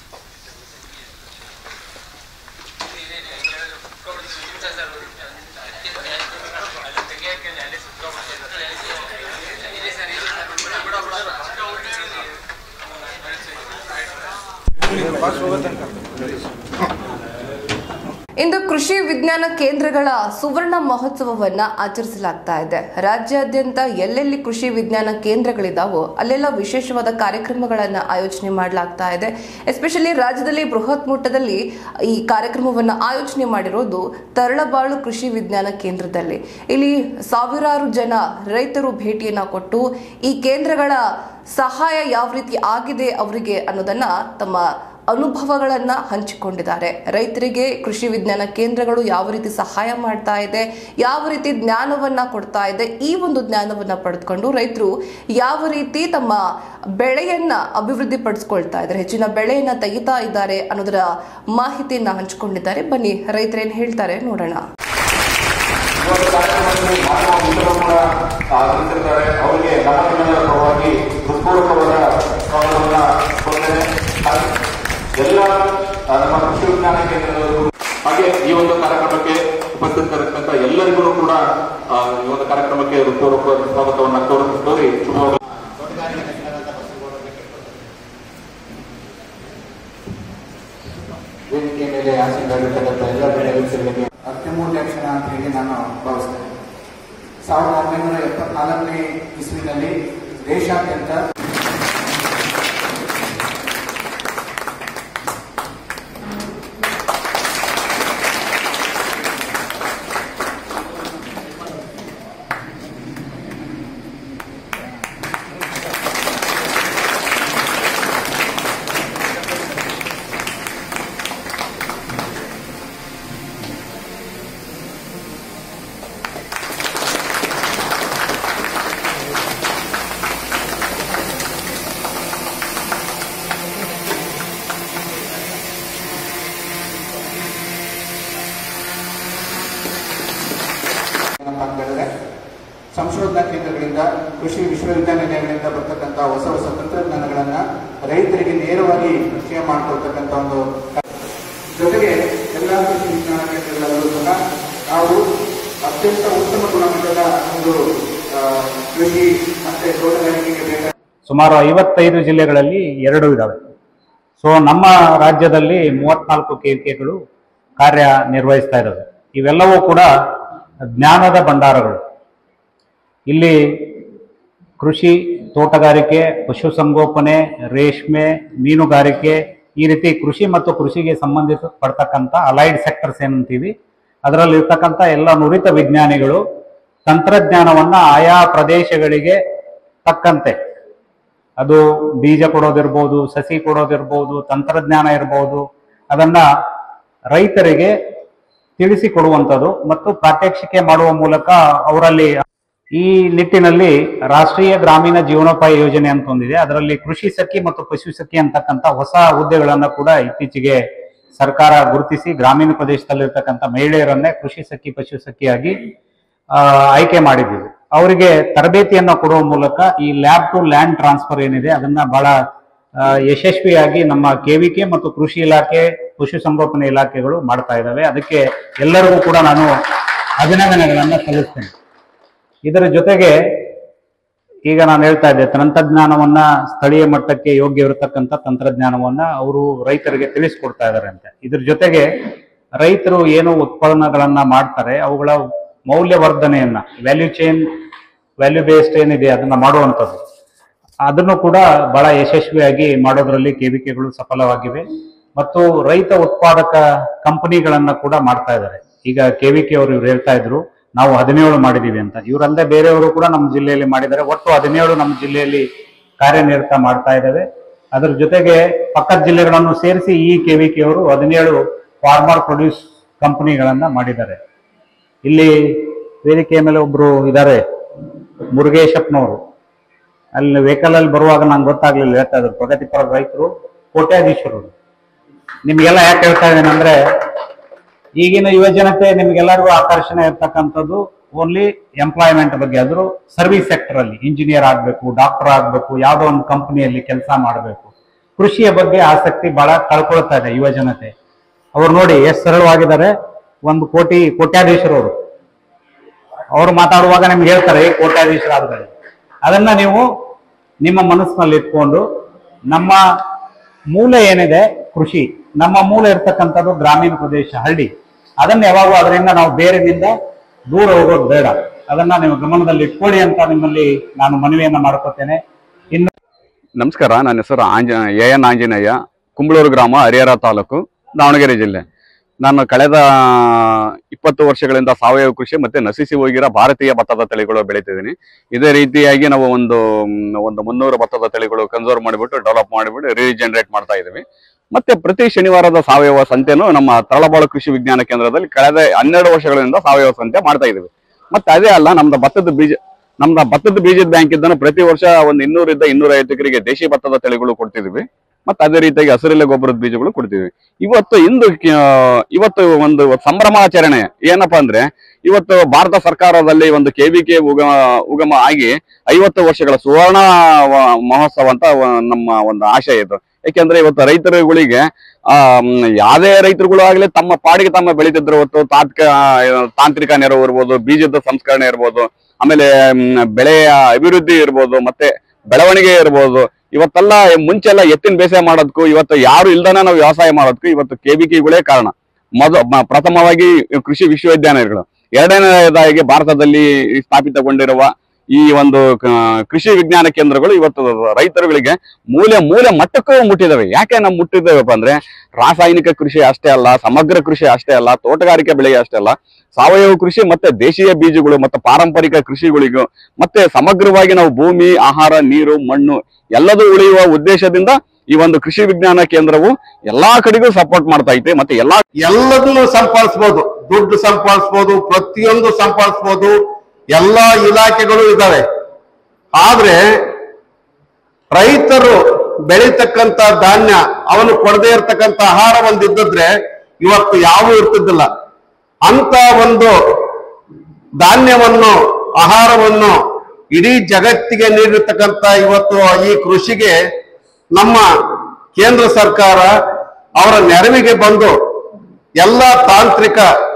ಇಂದು ಕೃಷಿ ವಿಜ್ಞಾನ ಕೇಂದ್ರಗಳ ಸುವರ್ಣ ಮಹೋತ್ಸವವನ್ನ ಆಚರಿಸಲಾಗ್ತಾ ಇದೆ ರಾಜ್ಯಾದ್ಯಂತ ಎಲ್ಲೆಲ್ಲಿ ಕೃಷಿ ವಿಜ್ಞಾನ ಕೇಂದ್ರಗಳಿದಾವೋ ಅಲ್ಲೆಲ್ಲ ವಿಶೇಷವಾದ ಕಾರ್ಯಕ್ರಮಗಳನ್ನ ಆಯೋಜನೆ ಮಾಡಲಾಗ್ತಾ ಇದೆ ಎಸ್ಪೆಷಲಿ ರಾಜ್ಯದಲ್ಲಿ ಬೃಹತ್ ಮಟ್ಟದಲ್ಲಿ ಈ ಕಾರ್ಯಕ್ರಮವನ್ನ ಆಯೋಜನೆ ಮಾಡಿರೋದು ತರಳಬಾಳು ಕೃಷಿ ವಿಜ್ಞಾನ ಕೇಂದ್ರದಲ್ಲಿ ಇಲ್ಲಿ ಸಾವಿರಾರು ಜನ ರೈತರು ಭೇಟಿಯನ್ನ ಕೊಟ್ಟು ಈ ಕೇಂದ್ರಗಳ ಸಹಾಯ ಯಾವ ರೀತಿ ಆಗಿದೆ ಅವರಿಗೆ ಅನ್ನೋದನ್ನ ತಮ್ಮ ಅನುಭವಗಳನ್ನ ಹಂಚಿಕೊಂಡಿದ್ದಾರೆ ರೈತರಿಗೆ ಕೃಷಿ ವಿಜ್ಞಾನ ಕೇಂದ್ರಗಳು ಯಾವ ರೀತಿ ಸಹಾಯ ಮಾಡ್ತಾ ಇದೆ ಯಾವ ರೀತಿ ಜ್ಞಾನವನ್ನ ಕೊಡ್ತಾ ಇದೆ ಈ ಒಂದು ಜ್ಞಾನವನ್ನ ಪಡೆದುಕೊಂಡು ರೈತರು ಯಾವ ರೀತಿ ತಮ್ಮ ಬೆಳೆಯನ್ನ ಅಭಿವೃದ್ಧಿ ಪಡಿಸ್ಕೊಳ್ತಾ ಇದ್ದಾರೆ ಹೆಚ್ಚಿನ ಬೆಳೆಯನ್ನ ತೆಗಿತಾ ಇದ್ದಾರೆ ಅನ್ನೋದರ ಮಾಹಿತಿಯನ್ನ ಹಂಚಿಕೊಂಡಿದ್ದಾರೆ ಬನ್ನಿ ರೈತರೇನ್ ಹೇಳ್ತಾರೆ ನೋಡೋಣ ಇವತ್ತು ಕಾರ್ಯಕ್ರಮದಲ್ಲಿ ಮಾನವ ಮಿತ್ರರು ಕೂಡ ಆಗಮಿಸಿರ್ತಾರೆ ಅವರಿಗೆ ನಮ್ಮ ನಿಮ್ಮೆಲ್ಲರ ಪರವಾಗಿ ಹೃತ್ಪೂರ್ವಕವಾದ ಸ್ವಾಗತವನ್ನ ಕೊಡ್ತೇನೆ ಹಾಗೆ ಎಲ್ಲ ಆ, ನಮ್ಮ ಕೃಷಿ ವಿಜ್ಞಾನ ಕೇಂದ್ರದವರು ಹಾಗೆ ಈ ಒಂದು ಕಾರ್ಯಕ್ರಮಕ್ಕೆ ಉಪಸ್ಥಿತರಿರ್ತಕ್ಕಂಥ ಎಲ್ಲರಿಗೂ ಕೂಡ ಆ, ಈ ಒಂದು ಕಾರ್ಯಕ್ರಮಕ್ಕೆ ಹೃತ್ಪೂರ್ವಕ ಸ್ವಾಗತವನ್ನ ಕೋರಿ ಕೋರಿ ಶುಭವಾಗಲಿ ವೇದಿಕೆ ಮೇಲೆ ಆಸೀನರಾಗಿರ್ತಕ್ಕಂಥ ಎಲ್ಲ ಬೆಳೆಗಳಿಗೆ ಅತ್ಯಮೂಲ್ಯ ಕ್ಷಣ ಅಂತ ಹೇಳಿ ನಾನು ಭಾವಿಸ್ತೇನೆ ಸಾವಿರದ ಒಂಬೈನೂರ ಎಪ್ಪತ್ನಾಲ್ಕನೇ ಇಸ್ವಿನಲ್ಲಿ ದೇಶಾದ್ಯಂತ ಸಂಶೋಧನಾ ಕೇಂದ್ರಗಳಿಂದ ಕೃಷಿ ವಿಶ್ವವಿದ್ಯಾನಿಲಯಗಳಿಂದ ಬರ್ತಕ್ಕಂಥ ಹೊಸ ಹೊಸ ತಂತ್ರಜ್ಞಾನಗಳನ್ನ ರೈತರಿಗೆ ನೇರವಾಗಿ ಪರಿಚಯ ಮಾಡಿಕೊಡ್ತಕ್ಕಂಥ ಒಂದು ಜೊತೆಗೆ ಎಲ್ಲ ಕೃಷಿ ವಿಜ್ಞಾನ ಕೇಂದ್ರಗಳಲ್ಲೂ ಸಹ ನಾವು ಅತ್ಯಂತ ಉತ್ತಮ ಗುಣಮಟ್ಟದ ಒಂದು ಆ, ಕೃಷಿ ಮತ್ತೆ ತೋಟಗಾರಿಕೆಗೆ ಬೇಕಾದ ಸುಮಾರು ಐವತ್ತೈದು ಜಿಲ್ಲೆಗಳಲ್ಲಿ ಎರಡು ಇದ್ದಾವೆ ಸೊ ನಮ್ಮ ರಾಜ್ಯದಲ್ಲಿ ಮೂವತ್ನಾಲ್ಕು ಕೇವಿಕೆಗಳು ಕಾರ್ಯ ನಿರ್ವಹಿಸ್ತಾ ಇದ್ದಾವೆ ಇವೆಲ್ಲವೂ ಕೂಡ ಜ್ಞಾನದ ಭಂಡಾರಗಳು ಇಲ್ಲಿ ಕೃಷಿ ತೋಟಗಾರಿಕೆ ಪಶುಸಂಗೋಪನೆ ರೇಷ್ಮೆ ಮೀನುಗಾರಿಕೆ ಈ ರೀತಿ ಕೃಷಿ ಮತ್ತು ಕೃಷಿಗೆ ಸಂಬಂಧಿಸಪಡ್ತಕ್ಕಂಥ ಅಲೈಡ್ ಸೆಕ್ಟರ್ಸ್ ಏನಂತೀವಿ ಅದರಲ್ಲಿ ಇರ್ತಕ್ಕಂಥ ಎಲ್ಲ ನುರಿತ ವಿಜ್ಞಾನಿಗಳು ತಂತ್ರಜ್ಞಾನವನ್ನ ಆಯಾ ಪ್ರದೇಶಗಳಿಗೆ ತಕ್ಕಂತೆ ಅದು ಬೀಜ ಕೊಡೋದಿರ್ಬೋದು ಸಸಿ ಕೊಡೋದಿರ್ಬೋದು ತಂತ್ರಜ್ಞಾನ ಇರ್ಬೋದು ಅದನ್ನ ರೈತರಿಗೆ ತಿಳಿಸಿಕೊಡುವಂಥದ್ದು ಮತ್ತು ಪ್ರಾತ್ಯಕ್ಷಿಕೆ ಮಾಡುವ ಮೂಲಕ ಅವರಲ್ಲಿ ಈ ನಿಟ್ಟಿನಲ್ಲಿ ರಾಷ್ಟ್ರೀಯ ಗ್ರಾಮೀಣ ಜೀವನೋಪಾಯ ಯೋಜನೆ ಅಂತ ಒಂದಿದೆ ಅದರಲ್ಲಿ ಕೃಷಿ ಸಖಿ ಮತ್ತು ಪಶು ಸಖಿ ಅಂತಕ್ಕಂಥ ಹೊಸ ಹುದ್ದೆಗಳನ್ನ ಕೂಡ ಇತ್ತೀಚೆಗೆ ಸರ್ಕಾರ ಗುರುತಿಸಿ ಗ್ರಾಮೀಣ ಪ್ರದೇಶದಲ್ಲಿರ್ತಕ್ಕಂಥ ಮಹಿಳೆಯರನ್ನೇ ಕೃಷಿ ಸಖಿ ಪಶು ಸಖಿಯಾಗಿ ಆ, ಆಯ್ಕೆ ಮಾಡಿದ್ದೀವಿ ಅವರಿಗೆ ತರಬೇತಿಯನ್ನ ಕೊಡುವ ಮೂಲಕ ಈ ಲ್ಯಾಬ್ ಟು ಲ್ಯಾಂಡ್ ಟ್ರಾನ್ಸ್ಫರ್ ಏನಿದೆ ಅದನ್ನ ಬಹಳ ಆ, ಯಶಸ್ವಿಯಾಗಿ ನಮ್ಮ ಕೆವಿಕೆ ಮತ್ತು ಕೃಷಿ ಇಲಾಖೆ ಪಶುಸಂಗೋಪನೆ ಇಲಾಖೆಗಳು ಮಾಡ್ತಾ ಇದ್ದಾವೆ ಅದಕ್ಕೆ ಎಲ್ಲರಿಗೂ ಕೂಡ ನಾನು ಅಭಿನಂದನೆಗಳನ್ನ ಸಲ್ಲಿಸ್ತೇನೆ ಇದರ ಜೊತೆಗೆ ಈಗ ನಾನು ಹೇಳ್ತಾ ಇದ್ದೆ ತಂತ್ರಜ್ಞಾನವನ್ನ ಸ್ಥಳೀಯ ಮಟ್ಟಕ್ಕೆ ಯೋಗ್ಯವಿರತಕ್ಕಂಥ ತಂತ್ರಜ್ಞಾನವನ್ನ ಅವರು ರೈತರಿಗೆ ತಿಳಿಸ್ಕೊಡ್ತಾ ಇದ್ದಾರೆ ಅಂತ ಇದ್ರ ಜೊತೆಗೆ ರೈತರು ಏನು ಉತ್ಪನ್ನಗಳನ್ನ ಮಾಡ್ತಾರೆ ಅವುಗಳ ಮೌಲ್ಯವರ್ಧನೆಯನ್ನ ವ್ಯಾಲ್ಯೂ ಚೈನ್ ವ್ಯಾಲ್ಯೂ ಬೇಸ್ಡ್ ಏನಿದೆ ಅದನ್ನ ಮಾಡುವಂಥದ್ದು ಅದನ್ನು ಕೂಡ ಬಹಳ ಯಶಸ್ವಿಯಾಗಿ ಮಾಡೋದ್ರಲ್ಲಿ ಕೆವಿಕೆಗಳು ಸಫಲವಾಗಿವೆ ಮತ್ತು ರೈತ ಉತ್ಪಾದಕ ಕಂಪನಿಗಳನ್ನ ಕೂಡ ಮಾಡ್ತಾ ಇದ್ದಾರೆ ಈಗ ಕೆವಿಕೆ ಅವರು ಇವ್ರು ಹೇಳ್ತಾ ಇದ್ರು ನಾವು ಹದಿನೇಳು ಮಾಡಿದೀವಿ ಅಂತ ಇವರಲ್ಲದೆ ಬೇರೆಯವರು ಕೂಡ ನಮ್ಮ ಜಿಲ್ಲೆಯಲ್ಲಿ ಮಾಡಿದ್ದಾರೆ ಒಟ್ಟು ಹದಿನೇಳು ನಮ್ಮ ಜಿಲ್ಲೆಯಲ್ಲಿ ಕಾರ್ಯನಿರತ ಮಾಡ್ತಾ ಇದ್ದಾವೆ ಅದರ ಜೊತೆಗೆ ಪಕ್ಕದ ಜಿಲ್ಲೆಗಳನ್ನು ಸೇರಿಸಿ ಈ ಕೆವಿಕೆ ಅವರು ಹದಿನೇಳು ಫಾರ್ಮರ್ ಪ್ರೊಡ್ಯೂಸ್ ಕಂಪನಿಗಳನ್ನ ಮಾಡಿದ್ದಾರೆ ಇಲ್ಲಿ ವೇದಿಕೆಯ ಮೇಲೆ ಒಬ್ರು ಇದ್ದಾರೆ ಮುರುಗೇಶಪ್ಪನವರು ಅಲ್ಲಿ ವೆಹಿಕಲ್ ಅಲ್ಲಿ ಬರುವಾಗ ನಂಗೆ ಗೊತ್ತಾಗ್ಲಿಲ್ಲ ಹೇಳ್ತಾ ಇದ್ರು ಪ್ರಗತಿಪರ ರೈತರು ಕೋಟ್ಯಾಧೀಶರು ನಿಮ್ಗೆಲ್ಲ ಯಾಕೆ ಹೇಳ್ತಾ ಇದ್ದೇನೆ ಅಂದ್ರೆ ಈಗಿನ ಯುವ ಜನತೆ ನಿಮ್ಗೆಲ್ಲರಿಗೂ ಆಕರ್ಷಣೆ ಇರ್ತಕ್ಕಂಥದ್ದು ಓನ್ಲಿ ಎಂಪ್ಲಾಯ್ಮೆಂಟ್ ಬಗ್ಗೆ ಆದ್ರೂ ಸರ್ವಿಸ್ ಸೆಕ್ಟರ್ ಅಲ್ಲಿ ಇಂಜಿನಿಯರ್ ಆಗ್ಬೇಕು ಡಾಕ್ಟರ್ ಆಗ್ಬೇಕು ಯಾವ್ದೋ ಒಂದು ಕಂಪನಿಯಲ್ಲಿ ಕೆಲಸ ಮಾಡಬೇಕು ಕೃಷಿಯ ಬಗ್ಗೆ ಆಸಕ್ತಿ ಬಹಳ ಕಳ್ಕೊಳ್ತಾ ಇದೆ ಯುವ ಜನತೆ ಅವ್ರು ನೋಡಿ ಎಷ್ಟು ಸರಳವಾಗಿದ್ದಾರೆ ಒಂದು ಕೋಟಿ ಕೋಟ್ಯಾಧೀಶರವರು ಅವ್ರು ಮಾತಾಡುವಾಗ ನಿಮ್ಗೆ ಹೇಳ್ತಾರೆ "ಏ, ಕೋಟ್ಯಾಧೀಶರಾದ್ರೆ ಅದನ್ನ ನೀವು ನಿಮ್ಮ ಮನಸ್ಸಿನಲ್ಲಿ ಇಟ್ಕೊಂಡು ನಮ್ಮ ಮೂಲ ಏನಿದೆ ಕೃಷಿ ನಮ್ಮ ಮೂಲ ಇರ್ತಕ್ಕಂಥದ್ದು ಗ್ರಾಮೀಣ ಪ್ರದೇಶ ಹಳ್ಳಿ ಅದನ್ನ ಯಾವಾಗೂ ಅದರಿಂದ ನಾವು ಬೇರೆದಿಂದ ದೂರ ಹೋಗೋದು ಬೇಡ ಅದನ್ನ ನೀವು ಗಮನದಲ್ಲಿ ಇಟ್ಕೊಳ್ಳಿ ಅಂತ ನಿಮ್ಮಲ್ಲಿ ನಾನು ಮನವಿಯನ್ನ ಮಾಡ್ಕೋತೇನೆ ಇನ್ನು ನಮಸ್ಕಾರ ನನ್ನ ಹೆಸರು ಆಂಜ ಎ ಎನ್ ಆಂಜನೇಯ ಕುಂಬಳೂರು ಗ್ರಾಮ ಹರಿಹರ ತಾಲೂಕು ದಾವಣಗೆರೆ ಜಿಲ್ಲೆ ನಾನು ಕಳೆದ ಇಪ್ಪತ್ತು ವರ್ಷಗಳಿಂದ ಸಾವಯವ ಕೃಷಿ ಮತ್ತೆ ನಶಿಸಿ ಹೋಗಿರೋ ಭಾರತೀಯ ಭತ್ತದ ತಳಿಗಳು ಬೆಳಿತಿದ್ದೀನಿ ಇದೇ ರೀತಿಯಾಗಿ ನಾವು ಒಂದು ಮ್, ಒಂದು ಮುನ್ನೂರು ಭತ್ತದ ತಳಿಗಳು ಕನ್ಸರ್ವ್ ಮಾಡಿಬಿಟ್ಟು ಡೆವಲಪ್ ಮಾಡಿಬಿಟ್ಟು ರೀಜನರೇಟ್ ಮಾಡ್ತಾ ಇದ್ದೀವಿ ಮತ್ತೆ ಪ್ರತಿ ಶನಿವಾರದ ಸಾವಯವ ಸಂತೆನೂ ನಮ್ಮ ತರಳಬಾಳು ಕೃಷಿ ವಿಜ್ಞಾನ ಕೇಂದ್ರದಲ್ಲಿ ಕಳೆದ ಹನ್ನೆರಡು ವರ್ಷಗಳಿಂದ ಸಾವಯವ ಸಂತೆ ಮಾಡ್ತಾ ಇದ್ದೀವಿ ಮತ್ತೆ ಅದೇ ಅಲ್ಲ ನಮ್ದು ಭತ್ತದ ಬೀಜ ನಮ್ದು ಭತ್ತದ ಬೀಜದ ಬ್ಯಾಂಕ್ ಇದ್ದನ್ನು ಪ್ರತಿ ವರ್ಷ ಒಂದು ಇನ್ನೂರಿಂದ ಇನ್ನೂರೈವತ್ತು ಎಕರೆಗೆ ದೇಶಿ ಭತ್ತದ ತಳಿಗಳು ಕೊಡ್ತಿದ್ವಿ ಮತ್ತೆ ಅದೇ ರೀತಿಯಾಗಿ ಹಸಿರೆಲೆ ಗೊಬ್ಬರದ ಬೀಜಗಳು ಕೊಡ್ತೀವಿ ಇವತ್ತು ಇಂದು ಕ- ಇವತ್ತು ಒಂದು ಸಂಭ್ರಮಾಚರಣೆ ಏನಪ್ಪಾ ಅಂದ್ರೆ ಇವತ್ತು ಭಾರತ ಸರ್ಕಾರದಲ್ಲಿ ಒಂದು ಕೆವಿಕೆ ಉಗಮ ಉಗಮ ಆಗಿ ಐವತ್ತು ವರ್ಷಗಳ ಸುವರ್ಣ ವ- ಮಹೋತ್ಸವ ಅಂತ ವ- ನಮ್ಮ ಒಂದು ಆಶಯ ಇದು ಯಾಕೆಂದ್ರೆ ಇವತ್ತು ರೈತರುಗಳಿಗೆ ಆ ಮ್, ಯಾವುದೇ ರೈತರುಗಳು ಆಗ್ಲಿ ತಮ್ಮ ಪಾಡಿಗೆ ತಮ್ಮ ಬೆಳೀತಿದ್ರು ಇವತ್ತು ತಾತ್ಕ ತಾಂತ್ರಿಕ ನೆರವು ಇರ್ಬೋದು ಬೀಜದ ಸಂಸ್ಕರಣೆ ಇರ್ಬೋದು ಆಮೇಲೆ ಮ್, ಬೆಳೆಯ ಅಭಿವೃದ್ಧಿ ಇರ್ಬೋದು ಮತ್ತೆ ಬೆಳವಣಿಗೆ ಇರ್ಬೋದು ಇವತ್ತೆಲ್ಲ ಮುಂಚೆಲ್ಲ ಎತ್ತಿನ ಬೇಸಾಯ ಮಾಡೋದಕ್ಕೂ ಇವತ್ತು ಯಾರು ಇಲ್ದನ ನಾವು ವ್ಯವಸಾಯ ಮಾಡೋದಕ್ಕೂ ಇವತ್ತು ಕೆಬಿಕೆಗಳೇ ಕಾರಣ ಮೊದ ಮ- ಪ್ರಥಮವಾಗಿ ಕೃಷಿ ವಿಶ್ವವಿದ್ಯಾಲಯಗಳು ಎರಡನೇದಾಗಿ ಭಾರತದಲ್ಲಿ ಸ್ಥಾಪಿತಗೊಂಡಿರುವ ಈ ಒಂದು ಕ- ಕೃಷಿ ವಿಜ್ಞಾನ ಕೇಂದ್ರಗಳು ಇವತ್ತು ರೈತರುಗಳಿಗೆ ಮೂಲೆ ಮೂಲೆ ಮಟ್ಟಕ್ಕೂ ಮುಟ್ಟಿದಾವೆ ಯಾಕೆ ನಾವು ಮುಟ್ಟಿದ್ದೇವಪ್ಪ ಅಂದ್ರೆ ರಾಸಾಯನಿಕ ಕೃಷಿ ಅಷ್ಟೇ ಅಲ್ಲ ಸಮಗ್ರ ಕೃಷಿ ಅಷ್ಟೇ ಅಲ್ಲ ತೋಟಗಾರಿಕೆ ಬೆಳೆ ಅಷ್ಟೇ ಅಲ್ಲ ಸಾವಯವ ಕೃಷಿ ಮತ್ತೆ ದೇಶೀಯ ಬೀಜಗಳು ಮತ್ತೆ ಪಾರಂಪರಿಕ ಕೃಷಿಗಳಿಗೂ ಮತ್ತೆ ಸಮಗ್ರವಾಗಿ ನಾವು ಭೂಮಿ ಆಹಾರ ನೀರು ಮಣ್ಣು ಎಲ್ಲದೂ ಉಳಿಯುವ ಉದ್ದೇಶದಿಂದ ಈ ಒಂದು ಕೃಷಿ ವಿಜ್ಞಾನ ಕೇಂದ್ರವು ಎಲ್ಲಾ ಕಡೆಗೂ ಸಪೋರ್ಟ್ ಮಾಡ್ತಾ ಐತೆ ಮತ್ತೆ ಎಲ್ಲಾ ಎಲ್ಲದನ್ನು ಸಂಪಾದಿಸ್ಬೋದು ದುಡ್ಡು ಸಂಪಾದಿಸ್ಬೋದು ಪ್ರತಿಯೊಂದು ಸಂಪಾದಿಸ್ಬೋದು ಎಲ್ಲಾ ಇಲಾಖೆಗಳು ಇದಾವೆ ಆದ್ರೆ ರೈತರು ಬೆಳೀತಕ್ಕಂತ ಧಾನ್ಯ ಅವನು ಕೊಡದೇ ಇರ್ತಕ್ಕಂತ ಆಹಾರ ಒಂದಿದ್ದಿದ್ರೆ ಇವತ್ತು ಯಾವೂ ಇರ್ತಿದ್ದಿಲ್ಲ ಅಂತ ಒಂದು ಧಾನ್ಯವನ್ನು ಆಹಾರವನ್ನು ಇಡೀ ಜಗತ್ತಿಗೆ ನೀಡಿರ್ತಕ್ಕಂಥ ಇವತ್ತು ಈ ಕೃಷಿಗೆ ನಮ್ಮ ಕೇಂದ್ರ ಸರ್ಕಾರ ಅವರ ನೆರವಿಗೆ ಬಂದು ಎಲ್ಲ ತಾಂತ್ರಿಕ